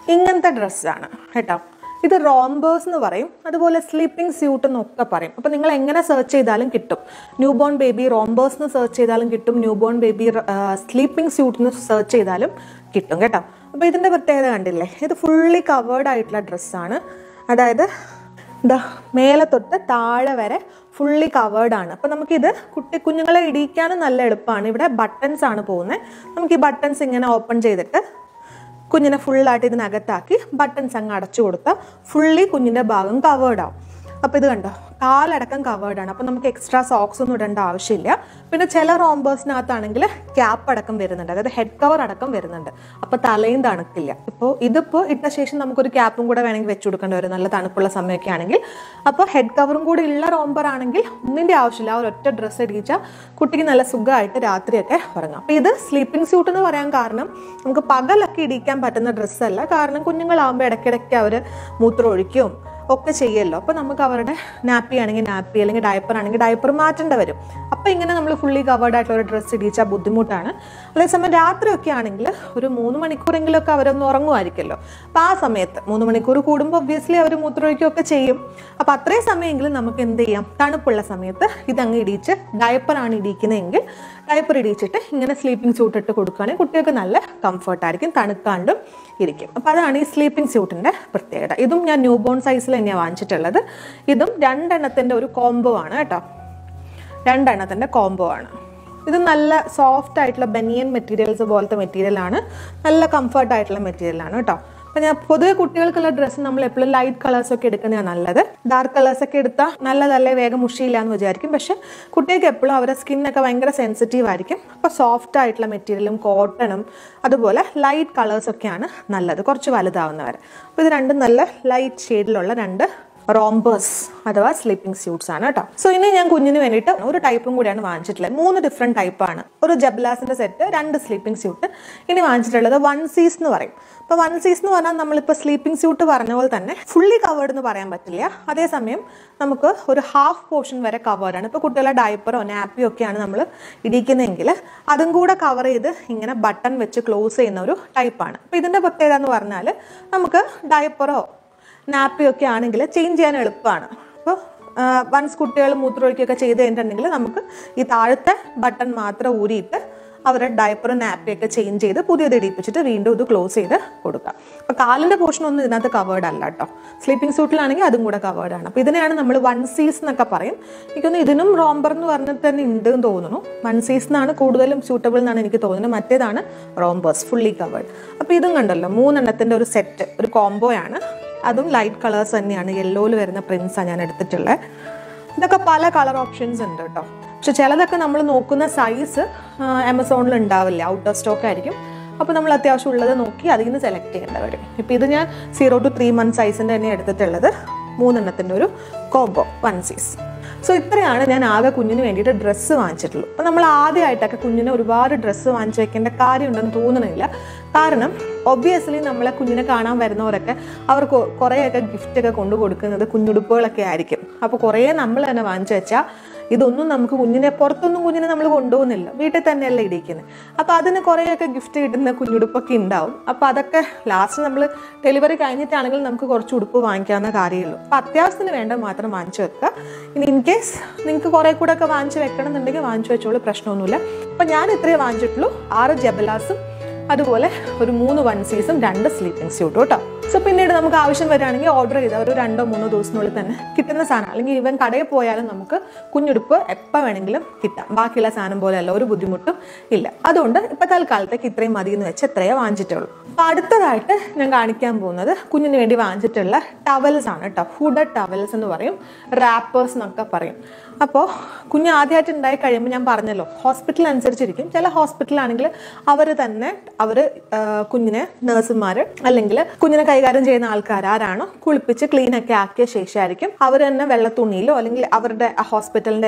ഇങ്ങനത്തെ ഡ്രസ്സാണ് കേട്ടോ ഇത് റോംബേഴ്സ് എന്ന് പറയും അതുപോലെ സ്ലീപ്പിംഗ് സ്യൂട്ട് എന്നൊക്കെ പറയും അപ്പോൾ നിങ്ങൾ എങ്ങനെ സെർച്ച് ചെയ്താലും കിട്ടും ന്യൂ ബോൺ ബേബി റോംബേഴ്സ് എന്ന് സെർച്ച് ചെയ്താലും കിട്ടും newborn baby sleeping suit എന്ന് സെർച്ച് ചെയ്താലും കിട്ടും കേട്ടോ അപ്പോൾ ഇതിൻ്റെ പ്രത്യേകത കണ്ടില്ലേ ഇത് ഫുള്ളി കവേർഡ് ആയിട്ടുള്ള ഡ്രസ്സാണ് അതായത് എന്താ മേലെ തൊട്ട് താഴെ വരെ ഫുള്ളി കവേർഡ് ആണ് അപ്പോൾ നമുക്കിത് കുട്ടി കുഞ്ഞുങ്ങളെ ഇടിക്കാനും നല്ല എളുപ്പമാണ് ഇവിടെ ബട്ടൺസ് ആണ് പോകുന്നത് നമുക്ക് ഈ ബട്ടൺസ് ഇങ്ങനെ ഓപ്പൺ ചെയ്തിട്ട് കുഞ്ഞിനെ ഫുള്ളായിട്ട് ഇതിനകത്താക്കി ബട്ടൺസ് അങ്ങ് അടച്ചു കൊടുത്താൽ ഫുള്ളി കുഞ്ഞിൻ്റെ ഭാഗം കവേർഡ് ആവും അപ്പോൾ ഇത് കണ്ടോ കാലടക്കം കവേർഡ് ആണ് അപ്പോൾ നമുക്ക് എക്സ്ട്രാ സോക്സ് ഒന്നും ഇടേണ്ട ആവശ്യമില്ല പിന്നെ ചില റോംബേഴ്സിനകത്താണെങ്കിൽ ക്യാപ്പ് അടക്കം വരുന്നുണ്ട് അതായത് ഹെഡ് കവർ അടക്കം വരുന്നുണ്ട് അപ്പോൾ തലയും തണുക്കില്ല ഇപ്പോൾ ഇതിപ്പോൾ ഇട്ട ശേഷം നമുക്കൊരു ക്യാപ്പും കൂടെ വേണമെങ്കിൽ വെച്ച് കൊടുക്കേണ്ടി വരും നല്ല തണുപ്പുള്ള സമയമൊക്കെ ആണെങ്കിൽ അപ്പോൾ ഹെഡ് കവറും കൂടി ഉള്ള റോംബർ ആണെങ്കിൽ ഒന്നിൻ്റെ ആവശ്യമില്ല ആ ഒരൊറ്റ ഡ്രസ്സ് ഇടിച്ചാൽ കുട്ടിക്ക് നല്ല സുഖമായിട്ട് രാത്രിയൊക്കെ ഉറങ്ങാം അപ്പോൾ ഇത് സ്ലീപ്പിംഗ് സ്യൂട്ട് എന്ന് പറയാൻ കാരണം നമുക്ക് പകലൊക്കെ ഇടിക്കാൻ പറ്റുന്ന ഡ്രസ്സല്ല കാരണം കുഞ്ഞുങ്ങളാകുമ്പോൾ ഇടയ്ക്കിടയ്ക്ക് അവർ മൂത്രം ഒഴിക്കും ഒക്കെ ചെയ്യല്ലോ അപ്പോൾ നമുക്ക് അവരുടെ നാപ്പി ആണെങ്കിൽ നാപ്പി അല്ലെങ്കിൽ ഡയപ്പർ ആണെങ്കിൽ ഡയപ്പർ മാറ്റേണ്ട വരും അപ്പോൾ ഇങ്ങനെ നമ്മൾ ഫുള്ളി കവേർഡ് ആയിട്ടുള്ള ഒരു ഡ്രസ്സ് ഇടിച്ചാൽ ബുദ്ധിമുട്ടാണ് അതേസമയം രാത്രിയൊക്കെ ആണെങ്കിൽ ഒരു മൂന്ന് മണിക്കൂറെങ്കിലുമൊക്കെ അവരൊന്ന് ഉറങ്ങുമായിരിക്കുമല്ലോ അപ്പോൾ ആ സമയത്ത് മൂന്ന് മണിക്കൂർ കൂടുമ്പോൾ ഒബ്വിയസ്ലി അവർ മൂത്രമൊഴിക്കുകയൊക്കെ ചെയ്യും അപ്പോൾ അത്രയും സമയമെങ്കിലും നമുക്ക് എന്ത് ചെയ്യാം തണുപ്പുള്ള സമയത്ത് ഇതങ്ങ് ഇടിച്ച് ഡയപ്പറാണ് ഇടിക്കുന്നതെങ്കിൽ ഡയപ്പർ ഇടിച്ചിട്ട് ഇങ്ങനെ സ്ലീപ്പിംഗ് സ്യൂട്ട് ഇട്ട് കൊടുക്കുകയാണെങ്കിൽ കുട്ടികൾക്ക് നല്ല കംഫർട്ടായിരിക്കും തണുക്കാണ്ടും ഇരിക്കും അപ്പോൾ അതാണ് ഈ സ്ലീപ്പിംഗ് സ്യൂട്ടിൻ്റെ പ്രത്യേകത ഇതും ഞാൻ ന്യൂ ബോൺ സൈസിൽ തന്നെയാണ് വാങ്ങിച്ചിട്ടുള്ളത് ഇതും രണ്ടെണ്ണത്തിൻ്റെ ഒരു കോംബോ ആണ് കേട്ടോ രണ്ടെണ്ണത്തിൻ്റെ കോംബോ ആണ് ഇത് നല്ല സോഫ്റ്റ് ആയിട്ടുള്ള ബനിയൻ മെറ്റീരിയൽസ് പോലത്തെ മെറ്റീരിയലാണ് നല്ല കംഫർട്ട് ആയിട്ടുള്ള മെറ്റീരിയലാണ് കേട്ടോ അപ്പം ഞാൻ പൊതുവെ കുട്ടികൾക്കുള്ള ഡ്രസ്സ് നമ്മൾ എപ്പോഴും ലൈറ്റ് കളേഴ്സ് ഒക്കെ എടുക്കുന്നതാണ് നല്ലത് ഡാർക്ക് കളേഴ്സ് ഒക്കെ എടുത്താൽ നല്ലതല്ലേ വേഗം മുഷിയില്ല എന്ന് വിചാരിക്കും പക്ഷെ കുട്ടികൾക്ക് എപ്പോഴും അവരുടെ സ്കിന്നൊക്കെ ഭയങ്കര സെൻസിറ്റീവ് ആയിരിക്കും അപ്പോൾ സോഫ്റ്റ് ആയിട്ടുള്ള മെറ്റീരിയലും കോട്ടണും അതുപോലെ ലൈറ്റ് കളേഴ്സ് ഒക്കെയാണ് നല്ലത് കുറച്ച് വലുതാവുന്നവർ അപ്പോൾ ഇത് രണ്ടും നല്ല ലൈറ്റ് ഷെയ്ഡിലുള്ള രണ്ട് റോംബേഴ്സ് അഥവാ സ്ലീപ്പിംഗ് സ്യൂട്ട്സ് ആണ് കേട്ടോ സോ ഇനി ഞാൻ കുഞ്ഞിന് വേണ്ടിയിട്ട് ഒരു ടൈപ്പും കൂടിയാണ് വാങ്ങിച്ചിട്ടുള്ളത് മൂന്ന് ഡിഫറെൻറ്റ് ടൈപ്പാണ് ഒരു ജബ്ലാസിന്റെ സെറ്റ് രണ്ട് സ്ലീപ്പിംഗ് സ്യൂട്ട് ഇനി വാങ്ങിച്ചിട്ടുള്ളത് വൺ സീസ് എന്ന് പറയും അപ്പോൾ വൺ സീസ് എന്ന് പറഞ്ഞാൽ നമ്മളിപ്പോൾ സ്ലീപ്പിംഗ് സ്യൂട്ട് പറഞ്ഞ പോലെ തന്നെ ഫുള്ളി കവേർഡ് എന്ന് പറയാൻ പറ്റില്ല അതേസമയം നമുക്ക് ഒരു ഹാഫ് പോർഷൻ വരെ കവേർഡാണ് ഇപ്പോൾ കുട്ടികളെ ഡയപ്പറോ നാപ്പിയോ ഒക്കെയാണ് നമ്മൾ ഇടിക്കുന്നതെങ്കിൽ അതും കൂടെ കവർ ചെയ്ത് ഇങ്ങനെ ബട്ടൺ വെച്ച് ക്ലോസ് ചെയ്യുന്ന ഒരു ടൈപ്പാണ് അപ്പോൾ ഇതിൻ്റെ പ്രത്യേകത എന്ന് പറഞ്ഞാൽ നമുക്ക് ഡയപ്പറോ നാപ്പിയൊക്കെ ആണെങ്കിൽ ചേഞ്ച് ചെയ്യാൻ എളുപ്പമാണ് അപ്പോൾ വൺസ് കുട്ടികൾ മൂത്രമൊഴിക്കുകയൊക്കെ ചെയ്ത് കഴിഞ്ഞിട്ടുണ്ടെങ്കിൽ നമുക്ക് ഈ താഴത്തെ ബട്ടൺ മാത്രം ഊരിയിട്ട് അവരുടെ ഡയപ്പറും നാപ്പിയൊക്കെ ചേഞ്ച് ചെയ്ത് പുതിയത് ഇടിപ്പിച്ചിട്ട് വീണ്ടും ഇത് ക്ലോസ് ചെയ്ത് കൊടുക്കാം അപ്പോൾ കാലിൻ്റെ പോർഷൻ ഒന്നും ഇതിനകത്ത് കവേർഡ് അല്ല കേട്ടോ സ്ലീപ്പിംഗ് സൂട്ടിലാണെങ്കിൽ അതും കൂടെ കവേർഡ് ആണ് അപ്പോൾ ഇതിനെയാണ് നമ്മൾ വൺ സീസ് എന്നൊക്കെ പറയും എനിക്കൊന്ന് ഇതിനും റോംബർ എന്ന് പറഞ്ഞിട്ട് തന്നെ ഉണ്ട് എന്ന് തോന്നുന്നു വൺ സീസ് എന്നാണ് കൂടുതലും സ്യൂട്ടബിൾ എന്നാണ് എനിക്ക് തോന്നുന്നത് മറ്റേതാണ് റോംബേഴ്സ് ഫുള്ളി കവേർഡ് അപ്പോൾ ഇതും കണ്ടല്ലോ മൂന്നെണ്ണത്തിൻ്റെ ഒരു സെറ്റ് ഒരു കോംബോയാണ് അതും ലൈറ്റ് കളേഴ്സ് തന്നെയാണ് യെല്ലോയിൽ വരുന്ന പ്രിൻസാണ് ഞാൻ എടുത്തിട്ടുള്ളത് ഇതൊക്കെ പല കളർ ഓപ്ഷൻസ് ഉണ്ട് കേട്ടോ പക്ഷെ ചിലതൊക്കെ നമ്മൾ നോക്കുന്ന സൈസ് ആമസോണിൽ ഉണ്ടാവില്ല ഔട്ട് ഓഫ് സ്റ്റോക്ക് ആയിരിക്കും അപ്പോൾ നമ്മൾ അത്യാവശ്യം ഉള്ളത് നോക്കി അതിൽ നിന്ന് സെലക്ട് ചെയ്യേണ്ടി വരും ഇപ്പോൾ ഇത് ഞാൻ സീറോ ടു ത്രീ മന്ത് സൈസിൻ്റെ തന്നെ എടുത്തിട്ടുള്ളത് മൂന്നെണ്ണത്തിൻ്റെ ഒരു കോംബോ വൺ സീസ് സോ ഇത്രയാണ് ഞാൻ ആകെ കുഞ്ഞിന് വേണ്ടിയിട്ട് ഡ്രസ്സ് വാങ്ങിച്ചിട്ടുള്ളൂ അപ്പോൾ നമ്മൾ ആദ്യമായിട്ടൊക്കെ കുഞ്ഞിന് ഒരുപാട് ഡ്രസ്സ് വാങ്ങിച്ചു വെക്കേണ്ട കാര്യമുണ്ടെന്ന് തോന്നുന്നില്ല കാരണം ഒബ്വിയസ്ലി നമ്മളെ കുഞ്ഞിനെ കാണാൻ വരുന്നവരൊക്കെ അവർക്ക് കുറേയൊക്കെ ഗിഫ്റ്റൊക്കെ കൊണ്ടു കൊടുക്കുന്നത് കുഞ്ഞുടുപ്പുകളൊക്കെ ആയിരിക്കും അപ്പോൾ കുറേ നമ്മൾ തന്നെ വാങ്ങിച്ചു വെച്ചാൽ ഇതൊന്നും നമുക്ക് കുഞ്ഞിനെ പുറത്തൊന്നും കുഞ്ഞിനെ നമ്മൾ കൊണ്ടുപോകുന്നില്ല വീട്ടിൽ തന്നെയല്ലേ ഇടിക്കുന്നത് അപ്പോൾ അതിന് കുറേയൊക്കെ ഗിഫ്റ്റ് കിട്ടുന്ന കുഞ്ഞുടുപ്പൊക്കെ ഉണ്ടാവും അപ്പോൾ അതൊക്കെ ലാസ്റ്റ് നമ്മൾ ഡെലിവറി കഴിഞ്ഞിട്ടാണെങ്കിൽ നമുക്ക് കുറച്ച് ഉടുപ്പ് വാങ്ങിക്കാവുന്ന കാര്യമുള്ളൂ അപ്പോൾ അത്യാവശ്യത്തിന് വേണ്ട മാത്രം വാങ്ങിച്ചു വെക്കുക ഇനി ഇൻ കേസ് നിങ്ങൾക്ക് കുറേ കൂടെ ഒക്കെ വാങ്ങിച്ച് വെക്കണം എന്നുണ്ടെങ്കിൽ വാങ്ങിച്ചു വെച്ചോളൂ പ്രശ്നമൊന്നുമില്ല അപ്പോൾ ഞാൻ ഇത്രയേ വാങ്ങിച്ചിട്ടുള്ളൂ ആറ് ജബലാസും അതുപോലെ ഒരു മൂന്ന് വൺ സീസും രണ്ട് സ്ലീപ്പിംഗ് സ്യൂട്ടും കേട്ടോ സോ പിന്നീട് നമുക്ക് ആവശ്യം വരികയാണെങ്കിൽ ഓർഡർ ചെയ്താൽ ഒരു രണ്ടോ മൂന്നോ ദിവസത്തിനുള്ളിൽ തന്നെ കിട്ടുന്ന സാധനം അല്ലെങ്കിൽ ഈവൻ കടയിൽ പോയാലും നമുക്ക് കുഞ്ഞുടുപ്പ് എപ്പോൾ വേണമെങ്കിലും കിട്ടാം ബാക്കിയുള്ള സാധനം പോലെയല്ല ഒരു ബുദ്ധിമുട്ടും ഇല്ല അതുകൊണ്ട് ഇപ്പം തൽക്കാലത്തേക്ക് ഇത്രയും മതി എന്ന് വെച്ച് എത്രയേ വാങ്ങിച്ചിട്ടുള്ളൂ അപ്പോൾ അടുത്തതായിട്ട് ഞാൻ കാണിക്കാൻ പോകുന്നത് കുഞ്ഞിന് വേണ്ടി വാങ്ങിച്ചിട്ടുള്ള ടവൽസ് ആണ് കേട്ടോ ഹുഡഡ് ടവൽസ് എന്ന് പറയും റാപ്പേഴ്സ് എന്നൊക്കെ പറയും അപ്പോൾ കുഞ്ഞ് ആദ്യമായിട്ട് ഉണ്ടായി കഴിയുമ്പോൾ ഞാൻ പറഞ്ഞല്ലോ ഹോസ്പിറ്റൽ അനുസരിച്ചിരിക്കും ചില ഹോസ്പിറ്റലാണെങ്കിൽ അവർ തന്നെ അവർ കുഞ്ഞിനെ നഴ്സുമാർ അല്ലെങ്കിൽ കുഞ്ഞിനെ കൈകാര്യം ചെയ്യുന്ന ആൾക്കാർ ആരാണോ കുളിപ്പിച്ച് ക്ലീൻ ഒക്കെ ആക്കിയ ശേഷമായിരിക്കും അവർ തന്നെ വെള്ള തുണിയിലോ അല്ലെങ്കിൽ അവരുടെ ആ ഹോസ്പിറ്റലിന്റെ ഒരു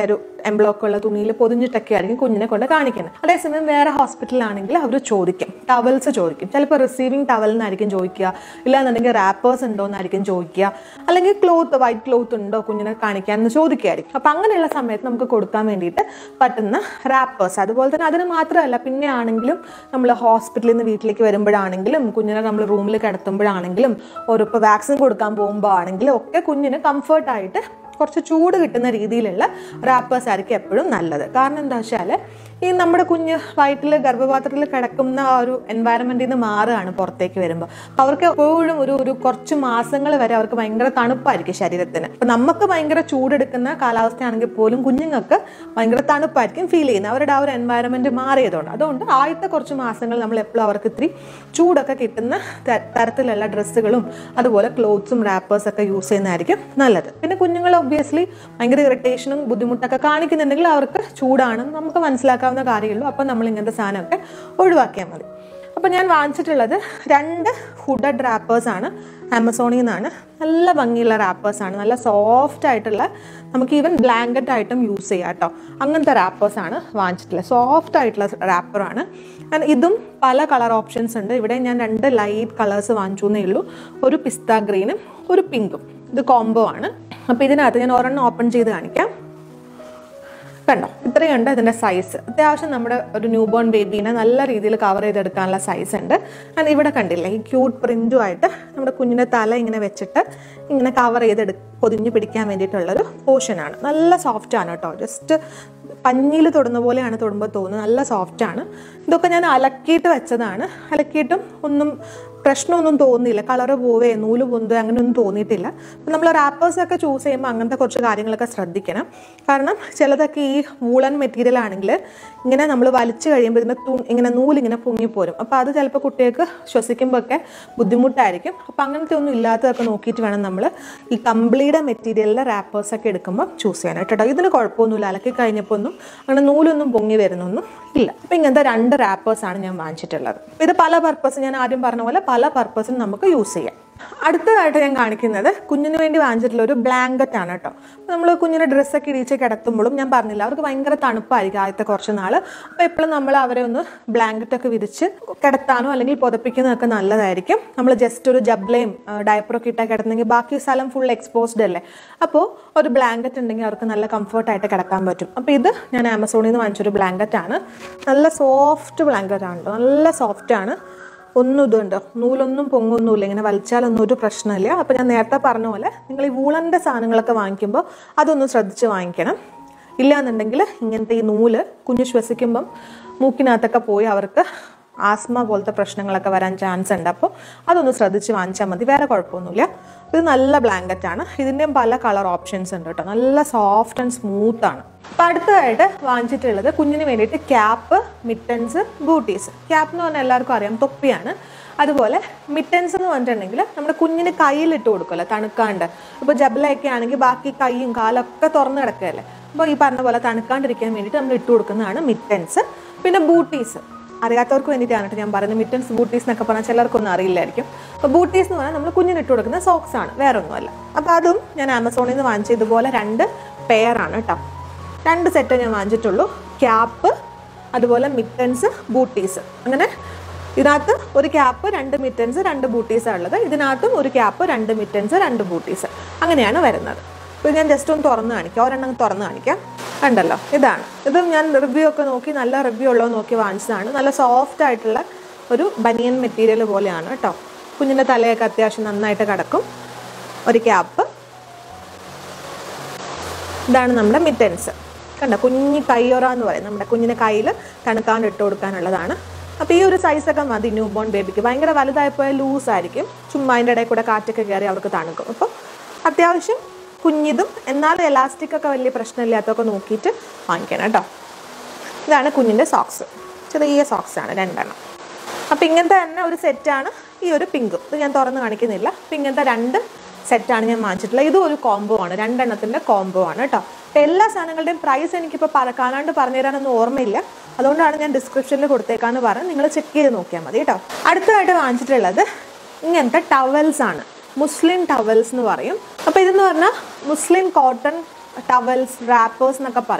എംബ്ലോക്ക് ഉള്ള തുണിയിൽ പൊതിഞ്ഞിട്ടൊക്കെ ആയിരിക്കും കുഞ്ഞിനെ കൊണ്ട് കാണിക്കുന്നത് അതേസമയം വേറെ ഹോസ്പിറ്റലിലാണെങ്കിൽ അവർ ചോദിക്കും ടവൽസ് ചോദിക്കും ചിലപ്പോൾ റിസീവിങ് ടവൽ എന്നായിരിക്കും ചോദിക്കുക ഇല്ലാന്നുണ്ടെങ്കിൽ റാപ്പേഴ്സ് ഉണ്ടോ എന്നായിരിക്കും ചോദിക്കുക അല്ലെങ്കിൽ ക്ലോത്ത് വൈറ്റ് ക്ലോത്ത് ഉണ്ടോ കുഞ്ഞിനെ കാണിക്കാൻ എന്ന് ചോദിക്കുമായിരിക്കും അപ്പം അങ്ങനെയുള്ള സമയത്ത് നമുക്ക് കൊടുക്കാൻ വേണ്ടിയിട്ട് പറ്റുന്ന റാപ്പേഴ്സ് അതുപോലെ തന്നെ അതിന് മാത്രമല്ല പിന്നെ ആണെങ്കിലും നമ്മൾ ഹോസ്പിറ്റലിൽ നിന്ന് വീട്ടിലേക്ക് വരുമ്പോഴാണെങ്കിലും കുഞ്ഞിനെ നമ്മൾ റൂമിൽ കിടത്തുമ്പോഴാണെങ്കിലും ഓരോ ഇപ്പോൾ വാക്സിൻ കൊടുക്കാൻ പോകുമ്പോൾ ആണെങ്കിലും ഒക്കെ കുഞ്ഞിന് കംഫർട്ടായിട്ട് കുറച്ച് ചൂട് കിട്ടുന്ന രീതിയിലുള്ള റാപ്പേഴ്സ് ആയിരിക്കും എപ്പോഴും നല്ലത് കാരണം എന്താ വെച്ചാൽ ഈ നമ്മുടെ കുഞ്ഞ് വയറ്റിൽ ഗർഭപാത്രത്തിൽ കിടക്കുന്ന ആ ഒരു എൻവയറമെൻറ്റിൽ നിന്ന് മാറുകയാണ് പുറത്തേക്ക് വരുമ്പോൾ അപ്പോൾ അവർക്ക് എപ്പോഴും ഒരു ഒരു കുറച്ച് മാസങ്ങൾ വരെ അവർക്ക് ഭയങ്കര തണുപ്പായിരിക്കും ശരീരത്തിന് അപ്പം നമുക്ക് ഭയങ്കര ചൂടെടുക്കുന്ന കാലാവസ്ഥയാണെങ്കിൽ പോലും കുഞ്ഞുങ്ങൾക്ക് ഭയങ്കര തണുപ്പായിരിക്കും ഫീൽ ചെയ്യുന്നത് അവരുടെ ആ ഒരു എൻവയറമെൻറ്റ് മാറിയതുകൊണ്ട് അതുകൊണ്ട് ആദ്യത്തെ കുറച്ച് മാസങ്ങൾ നമ്മൾ എപ്പോഴും അവർക്ക് ഇത്തിരി ചൂടൊക്കെ കിട്ടുന്ന ത- തരത്തിലുള്ള ഡ്രസ്സുകളും അതുപോലെ ക്ലോത്ത്സും റാപ്പേഴ്സൊക്കെ യൂസ് ചെയ്യുന്നതായിരിക്കും നല്ലത് പിന്നെ കുഞ്ഞുങ്ങൾ ഒബ്വിയസ്ലി ഭയങ്കര ഇറിറ്റേഷനും ബുദ്ധിമുട്ടൊക്കെ കാണിക്കുന്നുണ്ടെങ്കിൽ അവർക്ക് ചൂടാണെന്ന് നമുക്ക് മനസ്സിലാക്കാവുന്ന കാര്യമുള്ളൂ അപ്പം നമ്മൾ ഇങ്ങനത്തെ സാധനമൊക്കെ ഒഴിവാക്കിയാൽ മതി അപ്പോൾ ഞാൻ വാങ്ങിച്ചിട്ടുള്ളത് രണ്ട് ഹുഡഡ് റാപ്പേഴ്സാണ് ആമസോണിൽ നിന്നാണ് നല്ല ഭംഗിയുള്ള റാപ്പേഴ്സാണ് നല്ല സോഫ്റ്റ് ആയിട്ടുള്ള നമുക്ക് ഈവൻ ബ്ലാങ്കറ്റ് ആയിട്ടും യൂസ് ചെയ്യാം കേട്ടോ അങ്ങനത്തെ റാപ്പേഴ്സാണ് വാങ്ങിച്ചിട്ടുള്ളത് സോഫ്റ്റ് ആയിട്ടുള്ള റാപ്പറാണ് ആൻഡ് ഇതും പല കളർ ഓപ്ഷൻസ് ഉണ്ട് ഇവിടെ ഞാൻ രണ്ട് ലൈറ്റ് കളേഴ്സ് വാങ്ങിച്ചു എന്നേ ഉള്ളൂ ഒരു പിസ്ത ഗ്രീനും ഒരു പിങ്കും ഇത് കോംബോ ആണ് അപ്പോൾ ഇതിനകത്ത് ഞാൻ ഒരെണ്ണം ഓപ്പൺ ചെയ്ത് കാണിക്കാം കണ്ടോ ഇത്രയുണ്ട് ഇതിൻ്റെ സൈസ് അത്യാവശ്യം നമ്മുടെ ഒരു ന്യൂ ബോൺ ബേബീനെ നല്ല രീതിയിൽ കവർ ചെയ്തെടുക്കാനുള്ള സൈസ് ഉണ്ട് ആൻഡ് ഇവിടെ കണ്ടില്ലേ ഈ ക്യൂട്ട് പ്രിൻറ്റുമായിട്ട് നമ്മുടെ കുഞ്ഞിൻ്റെ തല ഇങ്ങനെ വെച്ചിട്ട് ഇങ്ങനെ കവർ ചെയ്തെടു പൊതിഞ്ഞ് പിടിക്കാൻ വേണ്ടിയിട്ടുള്ളൊരു പോർഷനാണ് നല്ല സോഫ്റ്റ് ആണ് കേട്ടോ ജസ്റ്റ് പഞ്ഞിയിൽ തൊടുന്ന പോലെയാണ് തൊടുമ്പോൾ തോന്നുന്നത് നല്ല സോഫ്റ്റ് ആണ് ഇതൊക്കെ ഞാൻ അലക്കിയിട്ട് വെച്ചതാണ് അലക്കിയിട്ടും ഒന്നും പ്രശ്നമൊന്നും തോന്നിയില്ല കളറ് പോവേ നൂല് പൊന്തുക അങ്ങനെയൊന്നും തോന്നിയിട്ടില്ല അപ്പം നമ്മൾ റാപ്പേഴ്സൊക്കെ ചൂസ് ചെയ്യുമ്പോൾ അങ്ങനത്തെ കുറച്ച് കാര്യങ്ങളൊക്കെ ശ്രദ്ധിക്കണം കാരണം ചിലതൊക്കെ ഈ വൂളൻ മെറ്റീരിയൽ ആണെങ്കിൽ ഇങ്ങനെ നമ്മൾ വലിച്ചു കഴിയുമ്പോൾ ഇതിൻ്റെ തു ഇങ്ങനെ നൂലിങ്ങനെ പൊങ്ങിപ്പോരും അപ്പോൾ അത് ചിലപ്പോൾ കുട്ടികൾക്ക് ശ്വസിക്കുമ്പോൾ ഒക്കെ ബുദ്ധിമുട്ടായിരിക്കും അപ്പോൾ അങ്ങനത്തെ ഒന്നും ഇല്ലാത്തതൊക്കെ നോക്കിയിട്ട് വേണം നമ്മൾ ഈ കമ്പിളിയുടെ മെറ്റീരിയലിലെ റാപ്പേഴ്സൊക്കെ എടുക്കുമ്പോൾ ചൂസ് ചെയ്യാനായിട്ട് കേട്ടോ ഇതിന് കുഴപ്പമൊന്നുമില്ല അലക്കി കഴിഞ്ഞപ്പോൾ ഒന്നും അങ്ങനെ നൂലൊന്നും പൊങ്ങി വരുന്നൊന്നും ഇല്ല അപ്പോൾ ഇങ്ങനത്തെ രണ്ട് റാപ്പേഴ്സാണ് ഞാൻ വാങ്ങിച്ചിട്ടുള്ളത് ഇത് പല പർപ്പസ് ഞാൻ ആദ്യം പറഞ്ഞ പോലെ പല പർപ്പസിനും നമുക്ക് യൂസ് ചെയ്യാം അടുത്തതായിട്ട് ഞാൻ കാണിക്കുന്നത് കുഞ്ഞിന് വേണ്ടി വാങ്ങിച്ചിട്ടുള്ള ഒരു ബ്ലാങ്കറ്റ് ആണ് കേട്ടോ നമ്മൾ കുഞ്ഞിനെ ഡ്രസ്സൊക്കെ ഇടിച്ച് കിടത്തുമ്പോഴും ഞാൻ പറഞ്ഞില്ല അവർക്ക് ഭയങ്കര തണുപ്പായിരിക്കും ആദ്യത്തെ കുറച്ച് നാൾ അപ്പോൾ എപ്പോഴും നമ്മൾ അവരെ ഒന്ന് ബ്ലാങ്കറ്റ് ഒക്കെ വിരിച്ച് കിടത്താനോ അല്ലെങ്കിൽ പുതപ്പിക്കുന്നതൊക്കെ നല്ലതായിരിക്കും നമ്മൾ ജസ്റ്റ് ഒരു ജബ്ലയും ഡയപ്പറൊക്കെ ഇട്ടാൽ കിടന്നെങ്കിൽ ബാക്കി സ്ഥലം ഫുൾ എക്സ്പോസ്ഡ് അല്ലേ അപ്പോൾ ഒരു ബ്ലാങ്കറ്റ് ഉണ്ടെങ്കിൽ അവർക്ക് നല്ല കംഫർട്ടായിട്ട് കിടക്കാൻ പറ്റും അപ്പോൾ ഇത് ഞാൻ ആമസോണിൽ നിന്ന് വാങ്ങിച്ചൊരു ബ്ലാങ്കറ്റ് ആണ് നല്ല സോഫ്റ്റ് ബ്ലാങ്കറ്റ് ആണ് കേട്ടോ നല്ല സോഫ്റ്റ് ആണ് ഒന്നും ഇതുണ്ട് നൂലൊന്നും പൊങ്ങൊന്നുമില്ല ഇങ്ങനെ വലിച്ചാലൊന്നും ഒരു പ്രശ്നമില്ല അപ്പോൾ ഞാൻ നേരത്തെ പറഞ്ഞ പോലെ നിങ്ങൾ ഈ വൂളൻ്റെ സാധനങ്ങളൊക്കെ വാങ്ങിക്കുമ്പോൾ അതൊന്ന് ശ്രദ്ധിച്ച് വാങ്ങിക്കണം ഇല്ലാന്നുണ്ടെങ്കിൽ ഇങ്ങനത്തെ ഈ നൂല് കുഞ്ഞ് ശ്വസിക്കുമ്പം മൂക്കിനകത്തൊക്കെ പോയി അവർക്ക് ആസ്മ പോലത്തെ പ്രശ്നങ്ങളൊക്കെ വരാൻ ചാൻസ് ഉണ്ട് അപ്പോൾ അതൊന്ന് ശ്രദ്ധിച്ച് വാങ്ങിച്ചാൽ മതി വേറെ കുഴപ്പമൊന്നുമില്ല ഇത് നല്ല ബ്ലാങ്കറ്റ് ആണ് ഇതിൻ്റെയും പല കളർ ഓപ്ഷൻസ് ഉണ്ട് കേട്ടോ നല്ല സോഫ്റ്റ് ആൻഡ് സ്മൂത്ത് ആണ് അപ്പം അടുത്തതായിട്ട് വാങ്ങിച്ചിട്ടുള്ളത് കുഞ്ഞിന് വേണ്ടിയിട്ട് ക്യാപ്പ് മിറ്റൻസ് ബൂട്ടീസ് ക്യാപ്പ് എന്ന് പറഞ്ഞാൽ എല്ലാവർക്കും അറിയാം തൊപ്പിയാണ് അതുപോലെ മിറ്റൻസ് എന്ന് പറഞ്ഞിട്ടുണ്ടെങ്കിൽ നമ്മുടെ കുഞ്ഞിന് കയ്യിലിട്ട് കൊടുക്കുമല്ലോ തണുക്കാണ്ട് ഇപ്പോൾ ജബലയൊക്കെ ആണെങ്കിൽ ബാക്കി കൈയും കാലൊക്കെ തുറന്ന് കിടക്കുകയല്ലേ അപ്പോൾ ഈ പറഞ്ഞ പോലെ തണുക്കാണ്ടിരിക്കാൻ വേണ്ടിയിട്ട് നമ്മൾ ഇട്ട് കൊടുക്കുന്നതാണ് മിറ്റൻസ് പിന്നെ ബൂട്ടീസ് അറിയാത്തവർക്ക് വേണ്ടിയിട്ടാണ് കേട്ടോ ഞാൻ പറയുന്നത് മിറ്റൻസ് ബൂട്ടീസ് എന്നൊക്കെ പറഞ്ഞാൽ ചിലർക്കൊന്നും അറിയില്ലായിരിക്കും അപ്പോൾ ബൂട്ടീസ് എന്ന് പറഞ്ഞാൽ നമ്മൾ കുഞ്ഞിന് ഇട്ട് കൊടുക്കുന്ന സോക്സ് ആണ് വേറെ ഒന്നുമല്ല അപ്പോൾ അതും ഞാൻ ആമസോണിൽ നിന്ന് വാങ്ങിച്ച ഇതുപോലെ രണ്ട് പെയറാണ് കേട്ടോ രണ്ട് സെറ്റ് ഞാൻ വാങ്ങിച്ചിട്ടുള്ളൂ ക്യാപ്പ് അതുപോലെ മിറ്റൻസ് ബൂട്ടീസ് അങ്ങനെ ഇതിനകത്ത് ഒരു ക്യാപ്പ് രണ്ട് മിറ്റൻസ് രണ്ട് ബൂട്ടീസാണ് ഉള്ളത് ഇതിനകത്തും ഒരു ക്യാപ്പ് രണ്ട് മിറ്റൻസ് രണ്ട് ബൂട്ടീസ് അങ്ങനെയാണ് വരുന്നത് ഇപ്പോൾ ഞാൻ ജസ്റ്റ് ഒന്ന് തുറന്ന് കാണിക്കാം ഒരെണ്ണം തുറന്ന് കാണിക്കാം കണ്ടല്ലോ ഇതാണ് ഇത് ഞാൻ റിവ്യൂ ഒക്കെ നോക്കി നല്ല റിവ്യൂ ഉള്ളത് നോക്കി വാങ്ങിച്ചതാണ് നല്ല സോഫ്റ്റ് ആയിട്ടുള്ള ഒരു ബനിയൻ മെറ്റീരിയൽ പോലെയാണ് കേട്ടോ കുഞ്ഞിൻ്റെ തലയൊക്കെ അത്യാവശ്യം നന്നായിട്ട് കിടക്കും ഒരു ക്യാപ്പ് ഇതാണ് നമ്മുടെ മിറ്റൻസ് കണ്ട കുഞ്ഞി കയ്യൊറ എന്ന് പറയും നമ്മുടെ കുഞ്ഞിനെ കയ്യിൽ തണുക്കാണ്ട് ഇട്ട് കൊടുക്കാനുള്ളതാണ് അപ്പോൾ ഈ ഒരു സൈസൊക്കെ മതി ന്യൂ ബോൺ ബേബിക്ക് ഭയങ്കര വലുതായപ്പോയാൽ ലൂസ് ആയിരിക്കും ചുമ്മാ അതിൻ്റെ ഇടയിൽ കൂടെ കാറ്റൊക്കെ കയറി അവർക്ക് തണുക്കും അപ്പോൾ അത്യാവശ്യം കുഞ്ഞിതും എന്നാലും എലാസ്റ്റിക് ഒക്കെ വലിയ പ്രശ്നമില്ലാത്തൊക്കെ നോക്കിയിട്ട് വാങ്ങിക്കണം കേട്ടോ ഇതാണ് കുഞ്ഞിൻ്റെ സോക്സ് ചെറിയ സോക്സ് ആണ് രണ്ടെണ്ണം അപ്പം ഇങ്ങനത്തെ തന്നെ ഒരു സെറ്റാണ് ഈ ഒരു പിങ്കും ഇത് ഞാൻ തുറന്ന് കാണിക്കുന്നില്ല അപ്പം ഇങ്ങനത്തെ രണ്ട് സെറ്റാണ് ഞാൻ വാങ്ങിച്ചിട്ടുള്ളത് ഇതും ഒരു കോംബോ ആണ് രണ്ടെണ്ണത്തിൻ്റെ കോംബോ ആണ് കേട്ടോ അപ്പം എല്ലാ സാധനങ്ങളുടെയും പ്രൈസ് എനിക്കിപ്പോൾ പറ കാണാണ്ട് പറഞ്ഞു തരാനൊന്നും ഓർമ്മയില്ല അതുകൊണ്ടാണ് ഞാൻ ഡിസ്ക്രിപ്ഷനിൽ കൊടുത്തേക്കാന്ന് പറഞ്ഞ് നിങ്ങൾ ചെക്ക് ചെയ്ത് നോക്കിയാൽ മതി കേട്ടോ അടുത്തതായിട്ട് വാങ്ങിച്ചിട്ടുള്ളത് ഇങ്ങനത്തെ ടവൽസ് ആണ് മുസ്ലിം ടവൽസ് എന്ന് പറയും അപ്പോൾ ഇതെന്ന് പറഞ്ഞാൽ മുസ്ലിം കോട്ടൺ ടവൽസ് റാപ്പേഴ്സ് എന്നൊക്കെ പറയും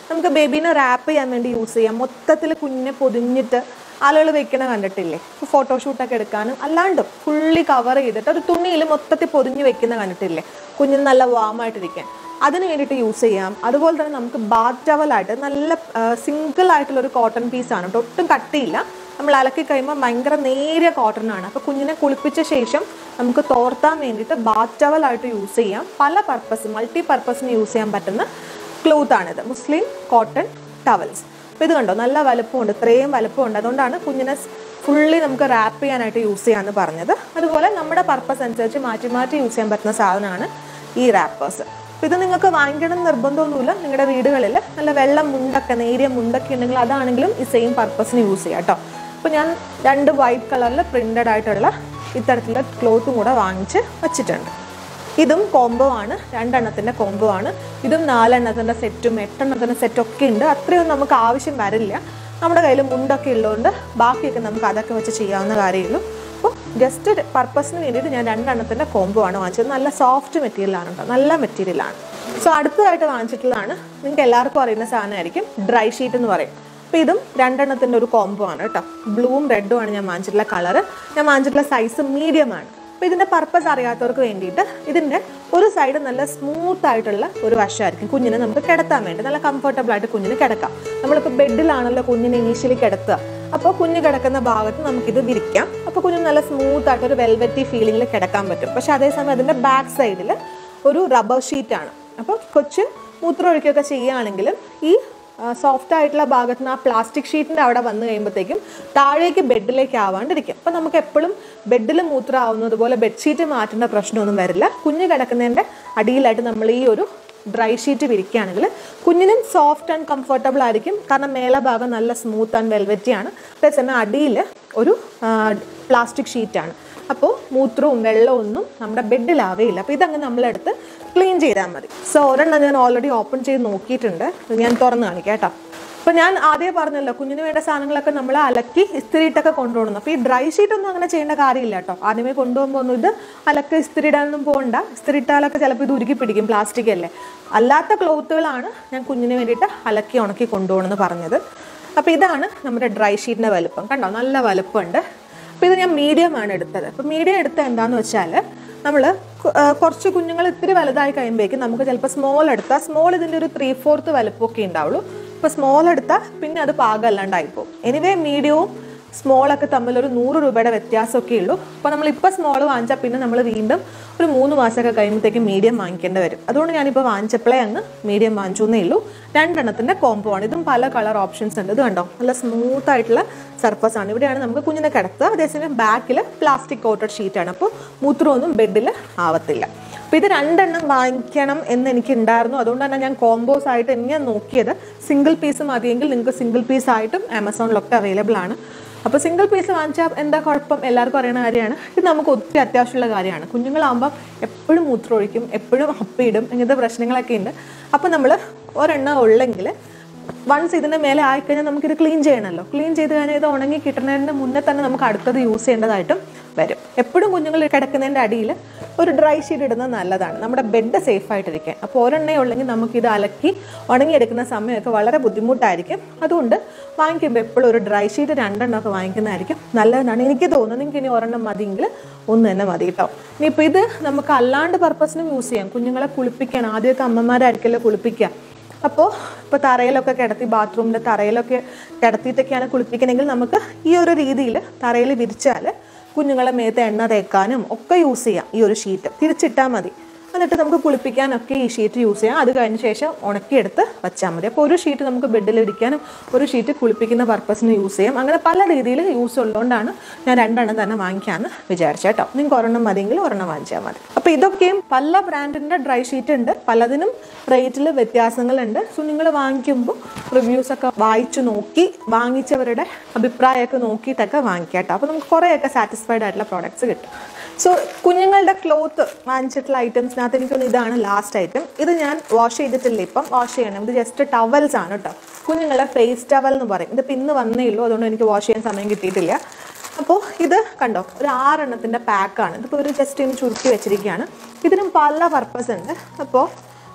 നമുക്ക് ബേബീനെ റാപ്പ് ചെയ്യാൻ വേണ്ടി യൂസ് ചെയ്യാം മൊത്തത്തിൽ കുഞ്ഞിനെ പൊതിഞ്ഞിട്ട് ആളുകൾ വെക്കണ കണ്ടിട്ടില്ലേ ഇപ്പോൾ ഫോട്ടോഷൂട്ടൊക്കെ എടുക്കാനും അല്ലാണ്ടും ഫുള്ളി കവർ ചെയ്തിട്ട് ഒരു തുണിയിൽ മൊത്തത്തിൽ പൊതിഞ്ഞ് വെക്കുന്ന കണ്ടിട്ടില്ലേ കുഞ്ഞിന് നല്ല വാമായിട്ടിരിക്കാൻ അതിന് വേണ്ടിയിട്ട് യൂസ് ചെയ്യാം അതുപോലെ തന്നെ നമുക്ക് ബാത്ത് ടവലായിട്ട് നല്ല സിംഗിൾ ആയിട്ടുള്ള ഒരു കോട്ടൺ പീസാണ് കേട്ടോ ഒട്ടും കട്ടിയില്ല നമ്മൾ അലക്കി കഴിയുമ്പോൾ ഭയങ്കര നേരിയ കോട്ടൺ ആണ് അപ്പോൾ കുഞ്ഞിനെ കുളിപ്പിച്ച ശേഷം നമുക്ക് തോർത്താൻ വേണ്ടിയിട്ട് ബാത്ത് ടവലായിട്ട് യൂസ് ചെയ്യാം പല പർപ്പസ് മൾട്ടി പർപ്പസിന് യൂസ് ചെയ്യാൻ പറ്റുന്ന ക്ലോത്ത് ആണിത് മുസ്ലിം കോട്ടൺ ടവൽസ് അപ്പോൾ ഇത് കണ്ടോ നല്ല വലുപ്പമുണ്ട് ഇത്രയും വലുപ്പമുണ്ട് അതുകൊണ്ടാണ് കുഞ്ഞിനെ ഫുള്ളി നമുക്ക് റാപ്പ് ചെയ്യാനായിട്ട് യൂസ് ചെയ്യാമെന്ന് പറഞ്ഞത് അതുപോലെ നമ്മുടെ പർപ്പസ് അനുസരിച്ച് മാറ്റി മാറ്റി യൂസ് ചെയ്യാൻ പറ്റുന്ന സാധനമാണ് ഈ റാപ്പേഴ്സ് അപ്പോൾ ഇത് നിങ്ങൾക്ക് വാങ്ങിക്കണം എന്ന് നിർബന്ധമൊന്നുമില്ല നിങ്ങളുടെ വീടുകളിൽ നല്ല വെള്ള മുണ്ടൊക്കെ നേരിയ മുണ്ടൊക്കെ ഉണ്ടെങ്കിൽ അതാണെങ്കിലും ഈ സെയിം പർപ്പസിന് യൂസ് ചെയ്യാം കേട്ടോ അപ്പോൾ ഞാൻ രണ്ട് വൈറ്റ് കളറിൽ പ്രിൻ്റഡ് ആയിട്ടുള്ള ഇത്തരത്തിലുള്ള ക്ലോത്തും കൂടെ വാങ്ങിച്ച് വച്ചിട്ടുണ്ട് ഇതും കോംബോ ആണ് രണ്ടെണ്ണത്തിൻ്റെ കോംബോ ആണ് ഇതും നാലെണ്ണത്തിൻ്റെ സെറ്റും എട്ടെണ്ണത്തിൻ്റെ സെറ്റും ഒക്കെ ഉണ്ട് അത്രയൊന്നും നമുക്ക് ആവശ്യം വരില്ല നമ്മുടെ കയ്യിൽ മുണ്ടൊക്കെ ഉള്ളതുകൊണ്ട് ബാക്കിയൊക്കെ നമുക്ക് അതൊക്കെ വെച്ച് ചെയ്യാവുന്ന കാര്യമുള്ളൂ അപ്പോൾ ജസ്റ്റ് പർപ്പസിന് വേണ്ടിയിട്ട് ഞാൻ രണ്ടെണ്ണത്തിൻ്റെ കോംബോ ആണ് വാങ്ങിച്ചത് നല്ല സോഫ്റ്റ് മെറ്റീരിയലാണ് കേട്ടോ നല്ല മെറ്റീരിയലാണ് സോ അടുത്തതായിട്ട് വാങ്ങിച്ചിട്ടുള്ളതാണ് നിങ്ങൾക്ക് എല്ലാവർക്കും അറിയുന്ന സാധനമായിരിക്കും ഡ്രൈ ഷീറ്റ് എന്ന് പറയും അപ്പോൾ ഇതും രണ്ടെണ്ണത്തിൻ്റെ ഒരു കോംബോ ആണ് കേട്ടോ ബ്ലൂവും റെഡും ആണ് ഞാൻ വാങ്ങിച്ചിട്ടുള്ള കളറ് ഞാൻ വാങ്ങിച്ചിട്ടുള്ള സൈസ് മീഡിയം ആണ് അപ്പോൾ ഇതിൻ്റെ പർപ്പസ് അറിയാത്തവർക്ക് വേണ്ടിയിട്ട് ഇതിൻ്റെ ഒരു സൈഡ് നല്ല സ്മൂത്ത് ആയിട്ടുള്ള ഒരു വശമായിരിക്കും കുഞ്ഞിനെ നമുക്ക് കിടത്താൻ വേണ്ടി നല്ല കംഫർട്ടബിൾ ആയിട്ട് കുഞ്ഞിന് കിടക്കാം നമ്മളിപ്പോൾ ബെഡിലാണല്ലോ കുഞ്ഞിനെ ഇനീഷ്യലി കിടത്തുക അപ്പോൾ കുഞ്ഞ് കിടക്കുന്ന ഭാഗത്ത് നമുക്കിത് വിരിക്കാം അപ്പോൾ കുഞ്ഞിന് നല്ല സ്മൂത്ത് ആയിട്ട് ഒരു വെൽവെറ്റി ഫീലിംഗിൽ കിടക്കാൻ പറ്റും പക്ഷെ അതേസമയം അതിൻ്റെ ബാക്ക് സൈഡിൽ ഒരു റബ്ബർ ഷീറ്റാണ് അപ്പോൾ കൊച്ച് മൂത്രം ഒഴിക്കുകയൊക്കെ ചെയ്യുകയാണെങ്കിലും ഈ സോഫ്റ്റ് ആയിട്ടുള്ള ഭാഗത്ത് നിന്ന് ആ പ്ലാസ്റ്റിക് ഷീറ്റിൻ്റെ അവിടെ വന്നു കഴിയുമ്പോഴത്തേക്കും താഴേക്ക് ബെഡിലേക്ക് ആവാണ്ടിരിക്കും അപ്പോൾ നമുക്ക് എപ്പോഴും ബെഡിൽ മൂത്രം ആവുന്നത് പോലെ ബെഡ്ഷീറ്റ് മാറ്റേണ്ട പ്രശ്നമൊന്നും വരില്ല കുഞ്ഞ് കിടക്കുന്നതിൻ്റെ അടിയിലായിട്ട് നമ്മൾ ഈ ഒരു ഡ്രൈ ഷീറ്റ് വിരിക്കുകയാണെങ്കിൽ കുഞ്ഞിനും സോഫ്റ്റ് ആൻഡ് കംഫർട്ടബിൾ ആയിരിക്കും കാരണം മേലെ ഭാഗം നല്ല സ്മൂത്ത് ആൻഡ് വെൽവെറ്റി ആണ് അതേസമയം അടിയിൽ ഒരു പ്ലാസ്റ്റിക് ഷീറ്റാണ് അപ്പോൾ മൂത്രവും വെള്ളവും ഒന്നും നമ്മുടെ ബെഡിലാവേയില്ല അപ്പോൾ ഇതങ്ങ് നമ്മളെടുത്ത് ക്ലീൻ ചെയ്താൽ മതി സോ ഒരെണ്ണം ഞാൻ ഓൾറെഡി ഓപ്പൺ ചെയ്ത് നോക്കിയിട്ടുണ്ട് ഇത് ഞാൻ തുറന്ന് കാണിക്കാം കേട്ടോ അപ്പോൾ ഞാൻ ആദ്യം പറഞ്ഞല്ലോ കുഞ്ഞിന് വേണ്ട സാധനങ്ങളൊക്കെ നമ്മൾ അലക്കി ഇസ്തിരിയിട്ടൊക്കെ കൊണ്ടുപോകണം അപ്പോൾ ഈ ഡ്രൈ ഷീറ്റ് ഒന്നും അങ്ങനെ ചെയ്യേണ്ട കാര്യമില്ല കേട്ടോ ആദ്യമേ കൊണ്ടുപോകുമ്പോൾ ഒന്നും ഇത് അലക്ക് ഇസ്തിരി ഇടാനൊന്നും പോകണ്ട ഇസ്തിരി ഇട്ടാലൊക്കെ ചിലപ്പോൾ ഇത് ഉരുക്കി പിടിക്കും പ്ലാസ്റ്റിക് അല്ലേ അല്ലാത്ത ക്ലോത്തുകളാണ് ഞാൻ കുഞ്ഞിന് വേണ്ടിയിട്ട് അലക്കി ഉണക്കി കൊണ്ടുപോകണമെന്ന് പറഞ്ഞത് അപ്പോൾ ഇതാണ് നമ്മുടെ ഡ്രൈ ഷീറ്റിൻ്റെ വലുപ്പം കണ്ടോ നല്ല വലുപ്പമുണ്ട് അപ്പോൾ ഇത് ഞാൻ മീഡിയം ആണ് എടുത്തത് അപ്പോൾ മീഡിയം എടുത്ത എന്താണെന്ന് വെച്ചാൽ നമ്മൾ കുറച്ച് കുഞ്ഞുങ്ങൾ ഇത്തിരി വലുതായി കഴിയുമ്പോഴേക്കും നമുക്ക് ചിലപ്പോൾ സ്മോൾ എടുത്താൽ സ്മോൾ ഇതിൻ്റെ ഒരു ത്രീ ഫോർത്ത് വലുപ്പമൊക്കെ ഉണ്ടാവുള്ളൂ ഇപ്പോൾ സ്മോൾ എടുത്താൽ പിന്നെ അത് പാകമല്ലാണ്ടായി പോകും എനിവേ മീഡിയവും സ്മോളൊക്കെ തമ്മിൽ ഒരു നൂറ് രൂപയുടെ വ്യത്യാസമൊക്കെ ഉള്ളൂ അപ്പോൾ നമ്മൾ ഇപ്പോൾ സ്മോൾ വാങ്ങിച്ചാൽ പിന്നെ നമ്മൾ വീണ്ടും ഒരു മൂന്ന് മാസമൊക്കെ കഴിയുമ്പോഴത്തേക്കും മീഡിയം വാങ്ങിക്കേണ്ടി വരും അതുകൊണ്ട് ഞാനിപ്പോൾ വാങ്ങിച്ചപ്പോഴേ അങ്ങ് മീഡിയം വാങ്ങിച്ചു എന്നേ ഉള്ളൂ രണ്ടെണ്ണത്തിൻ്റെ കോംബോ ആണ് ഇതും പല കളർ ഓപ്ഷൻസ് ഉണ്ട് ഇത് കണ്ടോ നല്ല സ്മൂത്ത് ആയിട്ടുള്ള സർഫസ് ആണ് ഇവിടെയാണ് നമുക്ക് കുഞ്ഞിനെ കിടത്തുക അതേസമയം ബാക്കിൽ പ്ലാസ്റ്റിക് കോട്ടഡ് ഷീറ്റാണ് അപ്പോൾ മൂത്രമൊന്നും ബെഡിൽ ആവത്തില്ല അപ്പോൾ ഇത് രണ്ടെണ്ണം വാങ്ങിക്കണം എന്ന് എനിക്ക് ഉണ്ടായിരുന്നു അതുകൊണ്ടാണ് ഞാൻ കോംബോസ് ആയിട്ട് ഞാൻ നോക്കിയത് സിംഗിൾ പീസ് മതിയെങ്കിൽ നിങ്ങൾക്ക് സിംഗിൾ പീസ് ആയിട്ടും ആമസോണിലൊക്കെ അവൈലബിൾ ആണ് അപ്പോൾ സിംഗിൾ പീസ് വാങ്ങിച്ചാൽ എന്താ കുഴപ്പം എല്ലാവർക്കും അറിയുന്ന കാര്യമാണ് ഇത് നമുക്ക് ഒത്തിരി അത്യാവശ്യമുള്ള കാര്യമാണ് കുഞ്ഞുങ്ങളാകുമ്പോൾ എപ്പോഴും മൂത്രമൊഴിക്കും എപ്പോഴും അപ്പിയിടും ഇങ്ങനത്തെ പ്രശ്നങ്ങളൊക്കെ ഉണ്ട് അപ്പോൾ നമ്മൾ ഒരെണ്ണം ഉള്ളെങ്കിൽ വൺസ് ഇതിൻ്റെ മേലെ ആയിക്കഴിഞ്ഞാൽ നമുക്കിത് ക്ലീൻ ചെയ്യണമല്ലോ ക്ലീൻ ചെയ്ത് കഴിഞ്ഞാൽ ഇത് ഉണങ്ങി കിട്ടുന്നതിന് മുന്നേ തന്നെ നമുക്ക് അടുത്തത് യൂസ് ചെയ്യേണ്ടതായിട്ടും വരും എപ്പോഴും കുഞ്ഞുങ്ങൾ കിടക്കുന്നതിൻ്റെ അടിയിൽ ഒരു ഡ്രൈ ഷീറ്റ് ഇടുന്നത് നല്ലതാണ് നമ്മുടെ ബെഡ് സേഫ് ആയിട്ടിരിക്കാൻ അപ്പോൾ ഒരെണ്ണേ ഉള്ളെങ്കിൽ നമുക്കിത് അലക്കി ഉണങ്ങിയെടുക്കുന്ന സമയമൊക്കെ വളരെ ബുദ്ധിമുട്ടായിരിക്കും അതുകൊണ്ട് വാങ്ങിക്കുമ്പോൾ എപ്പോഴും ഒരു ഡ്രൈ ഷീറ്റ് രണ്ടെണ്ണമൊക്കെ വാങ്ങിക്കുന്നതായിരിക്കും നല്ലതെന്നാണ് എനിക്ക് തോന്നുന്നത് നിങ്ങൾക്ക് ഇനി ഒരെണ്ണം മതിയെങ്കിൽ ഒന്ന് തന്നെ മതി കേട്ടോ ഇനിയിപ്പോൾ ഇത് നമുക്ക് അല്ലാണ്ട് പർപ്പസിനും യൂസ് ചെയ്യാം കുഞ്ഞുങ്ങളെ കുളിപ്പിക്കാൻ ആദ്യമൊക്കെ അമ്മമാരായിരിക്കല്ലോ കുളിപ്പിക്കുക അപ്പോൾ ഇപ്പോൾ തറയിലൊക്കെ കിടത്തി ബാത്റൂമിൻ്റെ തറയിലൊക്കെ കിടത്തിയിട്ടൊക്കെയാണ് കുളിപ്പിക്കണമെങ്കിൽ നമുക്ക് ഈ ഒരു രീതിയിൽ തറയിൽ വിരിച്ചാൽ കുഞ്ഞുങ്ങളെ മേത്ത് എണ്ണ തേക്കാനും ഒക്കെ യൂസ് ചെയ്യാം ഈ ഒരു ഷീറ്റ് തിരിച്ചിട്ടാൽ മതി എന്നിട്ട് നമുക്ക് കുളിപ്പിക്കാനൊക്കെ ഈ ഷീറ്റ് യൂസ് ചെയ്യാം അത് കഴിഞ്ഞ ശേഷം ഉണക്കിയെടുത്ത് വെച്ചാൽ മതി അപ്പോൾ ഒരു ഷീറ്റ് നമുക്ക് ബെഡിൽ ഇരിക്കാനും ഒരു ഷീറ്റ് കുളിപ്പിക്കുന്ന പർപ്പസിന് യൂസ് ചെയ്യാം അങ്ങനെ പല രീതിയിൽ യൂസ് ഉള്ളതുകൊണ്ടാണ് ഞാൻ രണ്ടെണ്ണം തന്നെ വാങ്ങിക്കാമെന്ന് വിചാരിച്ചത് കേട്ടോ നിങ്ങൾക്ക് ഒരെണ്ണം മതിയെങ്കിൽ ഒരെണ്ണം വാങ്ങിച്ചാൽ മതി അപ്പോൾ ഇതൊക്കെയും പല ബ്രാൻഡിൻ്റെ ഡ്രൈ ഷീറ്റ് ഉണ്ട് പലതിനും റേറ്റിൽ വ്യത്യാസങ്ങളുണ്ട് സോ നിങ്ങൾ വാങ്ങിക്കുമ്പോൾ റിവ്യൂസ് ഒക്കെ വായിച്ചു നോക്കി വാങ്ങിച്ചവരുടെ അഭിപ്രായമൊക്കെ നോക്കിയിട്ടൊക്കെ വാങ്ങിക്കാം കേട്ടോ അപ്പോൾ നമുക്ക് കുറേയൊക്കെ സാറ്റിസ്ഫൈഡ് ആയിട്ടുള്ള പ്രോഡക്റ്റ്സ് കിട്ടും സോ കുഞ്ഞുങ്ങളുടെ ക്ലോത്ത് വാങ്ങിച്ചിട്ടുള്ള ഐറ്റംസിനകത്ത് എനിക്കൊന്ന് ഇതാണ് ലാസ്റ്റ് ഐറ്റം ഇത് ഞാൻ വാഷ് ചെയ്തിട്ടില്ല ഇപ്പം വാഷ് ചെയ്യണം ഇത് ജസ്റ്റ് ടവൽസ് ആണ് കേട്ടോ കുഞ്ഞുങ്ങളുടെ ഫേസ് ടവൽ എന്ന് പറയും ഇതിപ്പോൾ ഇന്ന് വന്നേ ഉള്ളൂ അതുകൊണ്ട് എനിക്ക് വാഷ് ചെയ്യാൻ സമയം കിട്ടിയിട്ടില്ല അപ്പോൾ ഇത് കണ്ടോ ഒരു ആറെണ്ണത്തിൻ്റെ പാക്കാണ് ഇതിപ്പോൾ ഒരു ജസ്റ്റ് ഇന്ന് ചുരുക്കി വെച്ചിരിക്കുകയാണ് ഇതിനും പല പർപ്പസ് ഉണ്ട് അപ്പോൾ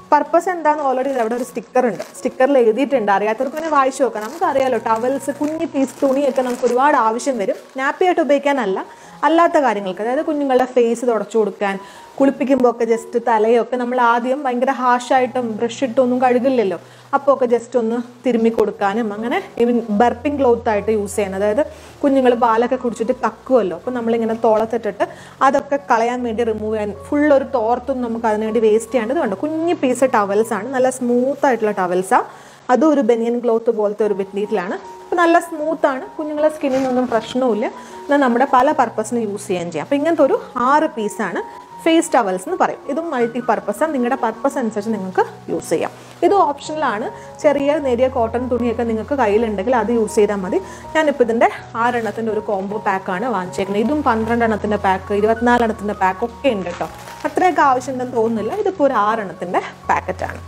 പർപ്പസ് എന്താണെന്ന് ഓൾറെഡി അവിടെ ഒരു സ്റ്റിക്കർ ഉണ്ട് സ്റ്റിക്കറിൽ എഴുതിയിട്ടുണ്ട് അറിയാത്തവർക്ക് തന്നെ വായിച്ചു നോക്കാം നമുക്കറിയാലോ ടവൽസ് കുഞ്ഞി പീസ് തുണിയൊക്കെ നമുക്ക് ഒരുപാട് ആവശ്യം വരും നാപ്പിയായിട്ട് ഉപയോഗിക്കാനല്ല അല്ലാത്ത കാര്യങ്ങൾക്ക് അതായത് കുഞ്ഞുങ്ങളുടെ ഫേസ് തുടച്ചു കൊടുക്കാൻ കുളിപ്പിക്കുമ്പോൾ ഒക്കെ ജസ്റ്റ് തലയൊക്കെ നമ്മൾ ആദ്യം ഭയങ്കര ഹാഷായിട്ടും ബ്രഷ് ഇട്ടൊന്നും കഴുകില്ലല്ലോ അപ്പോൾ ഒക്കെ ജസ്റ്റ് ഒന്ന് തിരുമ്മി കൊടുക്കാനും അങ്ങനെ ഈവൻ ബർപ്പിംഗ് ക്ലോത്ത് ആയിട്ട് യൂസ് ചെയ്യണം അതായത് കുഞ്ഞുങ്ങൾ പാലൊക്കെ കുടിച്ചിട്ട് കക്കുമല്ലോ അപ്പോൾ നമ്മളിങ്ങനെ തോളത്തിട്ടിട്ട് അതൊക്കെ കളയാൻ വേണ്ടി റിമൂവ് ചെയ്യാൻ ഫുൾ ഒരു തോർത്തൊന്നും നമുക്ക് അതിന് വേണ്ടി വേസ്റ്റ് ചെയ്യേണ്ടത് വേണ്ട കുഞ്ഞു പീസ് ടവൽസ് ആണ് നല്ല സ്മൂത്ത് ആയിട്ടുള്ള ടവൽസാണ് അതും ഒരു ബനിയൻ ക്ലോത്ത് പോലത്തെ ഒരു മെറ്റീരിയലാണ് അപ്പോൾ നല്ല സ്മൂത്ത് ആണ് കുഞ്ഞുങ്ങളെ സ്കിന്നിനൊന്നും പ്രശ്നവുമില്ല എന്നാൽ നമ്മുടെ പല പർപ്പസിന് യൂസ് ചെയ്യാൻ ചെയ്യാം അപ്പോൾ ഇങ്ങനത്തെ ഒരു ആറ് പീസാണ് ഫേസ് ടവൽസ് എന്ന് പറയും ഇതും മൾട്ടി പർപ്പസാണ് നിങ്ങളുടെ പർപ്പസ് അനുസരിച്ച് നിങ്ങൾക്ക് യൂസ് ചെയ്യാം ഇത് ഓപ്ഷണലാണ് ചെറിയ നേരിയ കോട്ടൺ തുണിയൊക്കെ നിങ്ങൾക്ക് കയ്യിലുണ്ടെങ്കിൽ അത് യൂസ് ചെയ്താൽ മതി ഞാനിപ്പോൾ ഇതിൻ്റെ ആറെണ്ണത്തിൻ്റെ ഒരു കോംബോ പാക്കാണ് വാങ്ങിച്ചേക്കുന്നത് ഇതും പന്ത്രണ്ടെണ്ണത്തിൻ്റെ പാക്ക് ഇരുപത്തിനാലെണ്ണത്തിൻ്റെ പാക്ക് ഒക്കെ ഉണ്ട് കേട്ടോ അത്രയൊക്കെ ആവശ്യമുണ്ടെന്ന് തോന്നുന്നില്ല ഇതിപ്പോൾ ഒരു ആറെണ്ണത്തിൻ്റെ പാക്കറ്റാണ്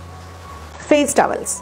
ഫേസ് ടവൽസ്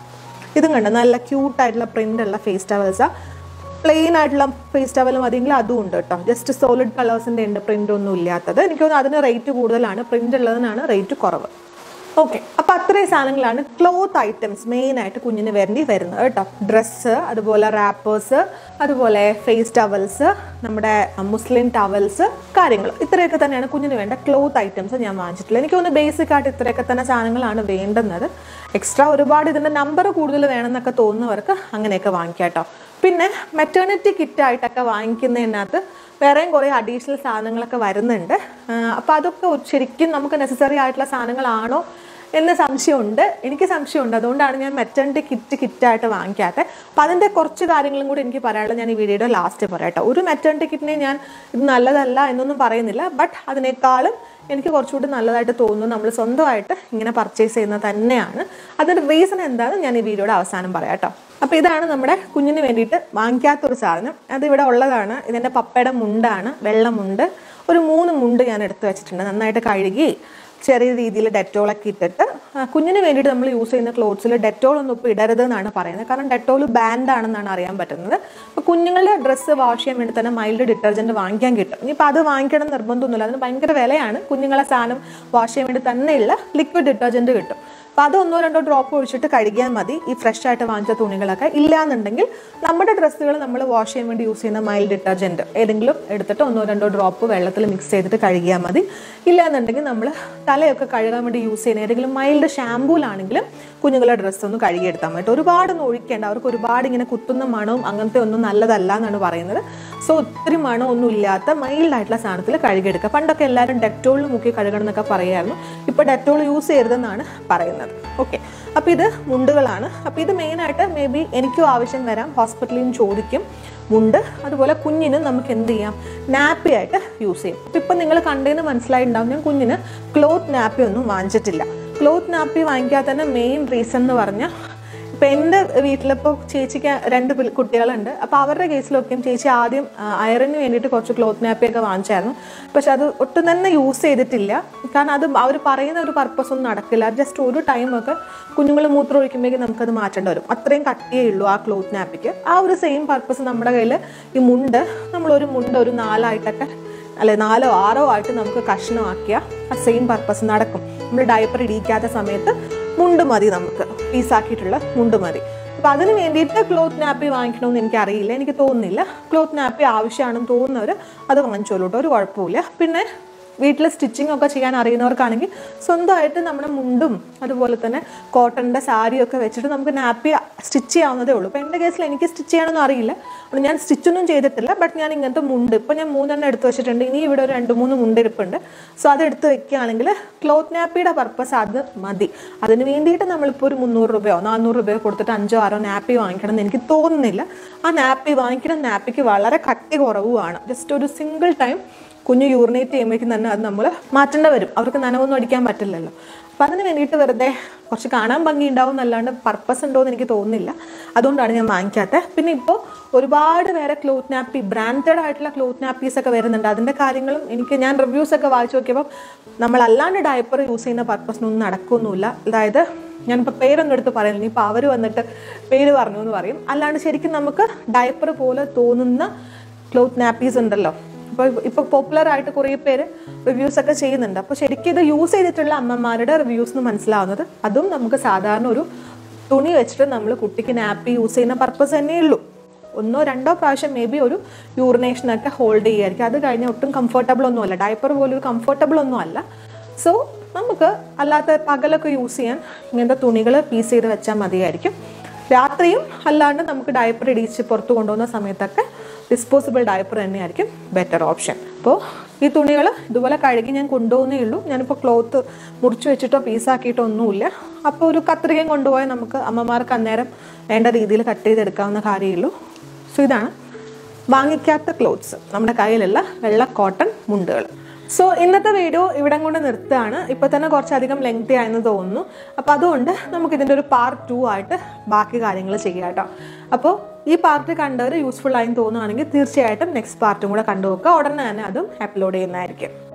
ഇതും കണ്ടോ നല്ല ക്യൂട്ടായിട്ടുള്ള പ്രിൻ്റ് ഉള്ള ഫേസ് ടവൽസാണ് പ്ലെയിൻ ആയിട്ടുള്ള ഫേസ് ടവൽ മതിയെങ്കിൽ അതും ഉണ്ട് കേട്ടോ ജസ്റ്റ് സോളിഡ് കളേഴ്സിൻ്റെ ഉണ്ട് പ്രിൻ്റ് ഒന്നും ഇല്ലാത്തത് എനിക്ക് തോന്നുന്നു അതിന് റേറ്റ് കൂടുതലാണ് പ്രിൻ്റ് ഉള്ളതിനാണ് റേറ്റ് കുറവ് ഓക്കെ അപ്പോൾ അത്രയും സാധനങ്ങളാണ് ക്ലോത്ത് ഐറ്റംസ് മെയിനായിട്ട് കുഞ്ഞിന് വേണ്ടി വരുന്നത് കേട്ടോ ഡ്രസ്സ് അതുപോലെ റാപ്പേഴ്സ് അതുപോലെ ഫേസ് ടവൽസ് നമ്മുടെ മുസ്ലിം ടവൽസ് കാര്യങ്ങൾ ഇത്രയൊക്കെ തന്നെയാണ് കുഞ്ഞിന് വേണ്ട ക്ലോത്ത് ഐറ്റംസ് ഞാൻ വാങ്ങിച്ചിട്ടുള്ളത് എനിക്ക് തോന്നുന്നു ബേസിക് ആയിട്ട് ഇത്രയൊക്കെ തന്നെ സാധനങ്ങളാണ് വേണ്ടുന്നത് എക്സ്ട്രാ ഒരുപാട് ഇതിൻ്റെ നമ്പർ കൂടുതൽ വേണമെന്നൊക്കെ തോന്നുന്നവർക്ക് അങ്ങനെയൊക്കെ വാങ്ങിക്കാം കേട്ടോ പിന്നെ മെറ്റേണിറ്റി കിറ്റായിട്ടൊക്കെ വാങ്ങിക്കുന്നതിനകത്ത് വേറെയും കുറേ അഡീഷണൽ സാധനങ്ങളൊക്കെ വരുന്നുണ്ട് അപ്പോൾ അതൊക്കെ ഒരു- ശരിക്കും നമുക്ക് നെസസറി ആയിട്ടുള്ള സാധനങ്ങളാണോ എന്ന് സംശയമുണ്ട് എനിക്ക് സംശയമുണ്ട് അതുകൊണ്ടാണ് ഞാൻ മെറ്റേണിറ്റി കിറ്റ് കിറ്റായിട്ട് വാങ്ങിക്കാത്തത് അപ്പോൾ അതിൻ്റെ കുറച്ച് കാര്യങ്ങളും കൂടി എനിക്ക് പറയാനുള്ളത് ഞാൻ ഈ വീഡിയോയുടെ ലാസ്റ്റ് പറയട്ടെ ഒരു മെറ്റേണിറ്റി കിറ്റിനെ ഞാൻ ഇത് നല്ലതല്ല എന്നൊന്നും പറയുന്നില്ല ബട്ട് അതിനേക്കാളും എനിക്ക് കുറച്ചുകൂടി നല്ലതായിട്ട് തോന്നുന്നു നമ്മൾ സ്വന്തമായിട്ട് ഇങ്ങനെ പർച്ചേസ് ചെയ്യുന്നത് തന്നെയാണ് അതിൻ്റെ റീസൺ എന്താണെന്ന് ഞാൻ ഈ വീഡിയോയുടെ അവസാനം പറയാം കേട്ടോ അപ്പോൾ ഇതാണ് നമ്മുടെ കുഞ്ഞിന് വേണ്ടിയിട്ട് വാങ്ങിക്കാത്തൊരു സാധനം അതിവിടെ ഉള്ളതാണ് ഇതിൻ്റെ പപ്പയുടെ മുണ്ടാണ് വെള്ളമുണ്ട് ഒരു മൂന്ന് മുണ്ട് ഞാൻ എടുത്ത് വെച്ചിട്ടുണ്ട് നന്നായിട്ട് കഴുകി ചെറിയ രീതിയിൽ ഡെറ്റോളൊക്കെ ഇട്ടിട്ട് ആ, കുഞ്ഞിന് വേണ്ടിയിട്ട് നമ്മൾ യൂസ് ചെയ്യുന്ന ക്ലോത്ത്സിൽ ഡെറ്റോൾ ഒന്നും ഇപ്പോൾ ഇടരുത് എന്നാണ് പറയുന്നത് കാരണം ഡെറ്റോൾ ബാൻഡ് ആണെന്നാണ് അറിയാൻ പറ്റുന്നത് അപ്പോൾ കുഞ്ഞുങ്ങളുടെ ഡ്രസ്സ് വാഷ് ചെയ്യാൻ വേണ്ടി തന്നെ മൈൽഡ് ഡിറ്റർജൻറ്റ് വാങ്ങിക്കാൻ കിട്ടും ഇനിയിപ്പോൾ അത് വാങ്ങിക്കണം എന്ന് നിർബന്ധമൊന്നുമില്ല അതിന് ഭയങ്കര വിലയാണ് കുഞ്ഞുങ്ങളെ സാധനം വാഷ് ചെയ്യാൻ വേണ്ടി തന്നെയുള്ള ലിക്വിഡ് ഡിറ്റർജൻറ്റ് കിട്ടും അപ്പോൾ അത് ഒന്നോ രണ്ടോ ഡ്രോപ്പ് ഒഴിച്ചിട്ട് കഴുകിയാൽ മതി ഈ ഫ്രഷ് ആയിട്ട് വാങ്ങിച്ച തുണികളൊക്കെ ഇല്ലാന്നുണ്ടെങ്കിൽ നമ്മുടെ ഡ്രസ്സുകൾ നമ്മൾ വാഷ് ചെയ്യാൻ വേണ്ടി യൂസ് ചെയ്യുന്ന മൈൽഡ് ഡിറ്റർജൻറ്റ് ഏതെങ്കിലും എടുത്തിട്ട് ഒന്നോ രണ്ടോ ഡ്രോപ്പ് വെള്ളത്തിൽ മിക്സ് ചെയ്തിട്ട് കഴുകിയാൽ മതി ഇല്ലാന്നുണ്ടെങ്കിൽ നമ്മൾ തലയൊക്കെ കഴുകാൻ വേണ്ടി യൂസ് ചെയ്യുന്ന ഏതെങ്കിലും മൈൽഡ് ഷാമ്പൂലാണെങ്കിലും കുഞ്ഞുങ്ങളുടെ ഡ്രസ്സ് ഒന്ന് കഴുകിയെടുത്താൽ മതി ഒരുപാടൊന്നും ഒഴിക്കേണ്ട അവർക്ക് ഒരുപാട് ഇങ്ങനെ കുത്തുന്ന മണവും അങ്ങനത്തെ ഒന്നും നല്ലതല്ല എന്നാണ് പറയുന്നത് സോ ഒത്തിരി മണമൊന്നും ഇല്ലാത്ത മൈൽഡായിട്ടുള്ള സാധനത്തിൽ കഴുകിയെടുക്കുക പണ്ടൊക്കെ എല്ലാവരും ഡെറ്റോളിൽ മുക്കി കഴുകണം എന്നൊക്കെ പറയായിരുന്നു ഇപ്പോൾ ഡെറ്റോൾ യൂസ് ചെയ്യരുതെന്നാണ് പറയുന്നത് ഓക്കെ അപ്പോൾ ഇത് മുണ്ടുകളാണ് അപ്പോൾ ഇത് മെയിനായിട്ട് മേ ബി എനിക്കും ആവശ്യം വരാം ഹോസ്പിറ്റലിൽ നിന്ന് ചോദിക്കും മുണ്ട് അതുപോലെ കുഞ്ഞിന് നമുക്ക് എന്ത് ചെയ്യാം നാപ്പി ആയിട്ട് യൂസ് ചെയ്യും അപ്പോൾ ഇപ്പം നിങ്ങൾ കണ്ടതെന്ന് മനസ്സിലായിട്ടുണ്ടാവും ഞാൻ കുഞ്ഞിന് ക്ലോത്ത് നാപ്പി ഒന്നും വാങ്ങിച്ചിട്ടില്ല ക്ലോത്ത് നാപ്പി വാങ്ങിക്കാത്തതിൻ്റെ മെയിൻ റീസൺ എന്ന് പറഞ്ഞാൽ ഇപ്പം എൻ്റെ വീട്ടിലിപ്പോൾ ചേച്ചിക്ക് രണ്ട് പിൾ- കുട്ടികളുണ്ട് അപ്പോൾ അവരുടെ കേസിലൊക്കെയും ചേച്ചി ആദ്യം അയറിന് വേണ്ടിയിട്ട് കുറച്ച് ക്ലോത്ത് നാപ്പിയൊക്കെ വാങ്ങിച്ചായിരുന്നു പക്ഷെ അത് ഒട്ടും തന്നെ യൂസ് ചെയ്തിട്ടില്ല കാരണം അത് അവർ പറയുന്ന ഒരു പർപ്പസ് ഒന്നും നടക്കില്ല ജസ്റ്റ് ഒരു ടൈമൊക്കെ കുഞ്ഞുങ്ങൾ മൂത്രം ഒഴിക്കുമ്പോഴേക്കും നമുക്കത് മാറ്റേണ്ടി വരും അത്രയും കട്ടിയേ ഉള്ളൂ ആ ക്ലോത്ത് നാപ്പിക്ക് ആ ഒരു സെയിം പർപ്പസ് നമ്മുടെ കയ്യിൽ ഈ മുണ്ട് നമ്മളൊരു മുണ്ട് ഒരു നാലായിട്ടൊക്കെ അല്ലെ നാലോ ആറോ ആയിട്ട് നമുക്ക് കഷ്ണമാക്കിയാൽ ആ സെയിം പർപ്പസ് നടക്കും നമ്മൾ ഡയപ്പർ ഇടിക്കാത്ത സമയത്ത് മുണ്ട് മതി നമുക്ക് പീസാക്കിയിട്ടുള്ള മുണ്ട് മതി അപ്പോൾ അതിന് വേണ്ടിയിട്ട് ക്ലോത്ത് നാപ്പി വാങ്ങിക്കണമെന്ന് എനിക്ക് അറിയില്ല എനിക്ക് തോന്നുന്നില്ല ക്ലോത്ത് നാപ്പി ആവശ്യമാണെന്ന് തോന്നുന്നവർ അത് വാങ്ങിച്ചോളൂ കേട്ടോ ഒരു കുഴപ്പമില്ല പിന്നെ വീട്ടിൽ സ്റ്റിച്ചിങ് ഒക്കെ ചെയ്യാൻ അറിയുന്നവർക്കാണെങ്കിൽ സ്വന്തമായിട്ട് നമ്മുടെ മുണ്ടും അതുപോലെ തന്നെ കോട്ടണിൻ്റെ സാരിയൊക്കെ വെച്ചിട്ട് നമുക്ക് നാപ്പി സ്റ്റിച്ച് ചെയ്യാവുന്നതേ ഉള്ളൂ അപ്പോൾ എൻ്റെ കേസിൽ എനിക്ക് സ്റ്റിച്ച് ചെയ്യാനൊന്നും അറിയില്ല അപ്പോൾ ഞാൻ സ്റ്റിച്ചൊന്നും ചെയ്തിട്ടില്ല ബട്ട് ഞാൻ ഇങ്ങനത്തെ മുണ്ട് ഇപ്പോൾ ഞാൻ മൂന്നെണ്ണം എടുത്ത് വെച്ചിട്ടുണ്ട് ഇനി ഇവിടെ ഒരു രണ്ട് മൂന്ന് മുണ്ട് ഇരിപ്പുണ്ട് സോ അത് എടുത്ത് വെക്കുകയാണെങ്കിൽ ക്ലോത്ത് നാപ്പിയുടെ പർപ്പസ് അത് മതി അതിന് വേണ്ടിയിട്ട് നമ്മളിപ്പോൾ ഒരു മുന്നൂറ് രൂപയോ നാനൂറ് രൂപയോ കൊടുത്തിട്ട് അഞ്ചോ ആറോ നാപ്പി വാങ്ങിക്കണം എന്ന് എനിക്ക് തോന്നുന്നില്ല ആ നാപ്പി വാങ്ങിക്കുന്ന നാപ്പിക്ക് വളരെ കട്ടി കുറവുമാണ് ജസ്റ്റ് ഒരു സിംഗിൾ ടൈം കുഞ്ഞ് യൂറിനേറ്റ് ചെയ്യുമ്പോഴേക്കും തന്നെ അത് നമ്മൾ മാറ്റേണ്ടി വരും അവർക്ക് നനവൊന്നും അടിക്കാൻ പറ്റില്ലല്ലോ അപ്പം അതിന് വേണ്ടിയിട്ട് വെറുതെ കുറച്ച് കാണാൻ ഭംഗി ഉണ്ടാവും എന്നല്ലാണ്ട് പർപ്പസ് ഉണ്ടോ എന്ന് എനിക്ക് തോന്നുന്നില്ല അതുകൊണ്ടാണ് ഞാൻ വാങ്ങിക്കാത്തത് പിന്നെ ഇപ്പോൾ ഒരുപാട് വേറെ ക്ലോത്ത് നാപ്പി ബ്രാൻഡഡ് ആയിട്ടുള്ള ക്ലോത്ത് നാപ്പീസ് ഒക്കെ വരുന്നുണ്ട് അതിൻ്റെ കാര്യങ്ങളും എനിക്ക് ഞാൻ റിവ്യൂസ് ഒക്കെ വായിച്ചു നോക്കിയപ്പോൾ നമ്മളല്ലാണ്ട് ഡയപ്പർ യൂസ് ചെയ്യുന്ന പർപ്പസിനൊന്നും നടക്കുകയൊന്നുമില്ല അതായത് ഞാനിപ്പോൾ പേരൊന്നും എടുത്ത് പറയുന്നില്ല ഇപ്പോൾ അവർ വന്നിട്ട് പേര് പറഞ്ഞു എന്ന് പറയും അല്ലാണ്ട് ശരിക്കും നമുക്ക് ഡയപ്പർ പോലെ തോന്നുന്ന ക്ലോത്ത് നാപ്പീസ് ഉണ്ടല്ലോ ഇപ്പോൾ ഇപ്പോൾ പോപ്പുലർ ആയിട്ട് കുറേ പേര് റിവ്യൂസ് ഒക്കെ ചെയ്യുന്നുണ്ട് അപ്പോൾ ശരിക്കും ഇത് യൂസ് ചെയ്തിട്ടുള്ള അമ്മമാരുടെ റിവ്യൂസ് എന്ന് മനസ്സിലാവുന്നത് അതും നമുക്ക് സാധാരണ ഒരു തുണി വെച്ചിട്ട് നമ്മൾ കുട്ടിക്ക് നാപ്പി യൂസ് ചെയ്യുന്ന പർപ്പസ് തന്നെ ഉള്ളൂ ഒന്നോ രണ്ടോ പ്രാവശ്യം മേ ബി ഒരു യൂറിനേഷനൊക്കെ ഹോൾഡ് ചെയ്യുമായിരിക്കും അത് കഴിഞ്ഞാൽ ഒട്ടും കംഫർട്ടബിൾ ഒന്നും അല്ല ഡയപ്പർ പോലൊരു കംഫർട്ടബിൾ ഒന്നും അല്ല സോ നമുക്ക് അല്ലാത്ത പകലൊക്കെ യൂസ് ചെയ്യാൻ ഇങ്ങനത്തെ തുണികൾ പീസ് ചെയ്ത് വെച്ചാൽ മതിയായിരിക്കും രാത്രിയും അല്ലാണ്ട് നമുക്ക് ഡയപ്പർ ഇടിച്ച് പുറത്ത് കൊണ്ടുപോകുന്ന സമയത്തൊക്കെ ഡിസ്പോസിബിൾ ഡയപ്പർ തന്നെയായിരിക്കും ബെറ്റർ ഓപ്ഷൻ അപ്പോൾ ഈ തുണികൾ ഇതുപോലെ കഴുകി ഞാൻ കൊണ്ടുപോകുന്നേ ഉള്ളൂ ഞാനിപ്പോൾ ക്ലോത്ത് മുറിച്ച് വെച്ചിട്ടോ പീസാക്കിയിട്ടോ ഒന്നുമില്ല അപ്പോൾ ഒരു കത്രികയും കൊണ്ടുപോയാൽ നമുക്ക് അമ്മമാർക്ക് അന്നേരം വേണ്ട രീതിയിൽ കട്ട് ചെയ്തെടുക്കാവുന്ന കാര്യമുള്ളൂ സോ ഇതാണ് വാങ്ങിക്കാത്ത ക്ലോത്ത്സ് നമ്മുടെ കയ്യിലുള്ള വെള്ള കോട്ടൺ മുണ്ടുകൾ സോ ഇന്നത്തെ വീഡിയോ ഇവിടെ കൊണ്ട് നിർത്തുകയാണ് ഇപ്പോൾ തന്നെ കുറച്ചധികം ലെങ്തി ആയെന്ന് തോന്നുന്നു അപ്പോൾ അതുകൊണ്ട് നമുക്ക് ഇതിൻ്റെ ഒരു പാർട്ട് ടു ആയിട്ട് ബാക്കി കാര്യങ്ങൾ ചെയ്യാം കേട്ടോ അപ്പോൾ ഈ പാർട്ട് കണ്ടവർ യൂസ്ഫുൾ ആയി തോന്നുകയാണെങ്കിൽ തീർച്ചയായിട്ടും നെക്സ്റ്റ് പാർട്ടും കൂടെ കണ്ടു നോക്കുക ഉടനെ തന്നെ അതും അപ്ലോഡ് ചെയ്യുന്നതായിരിക്കും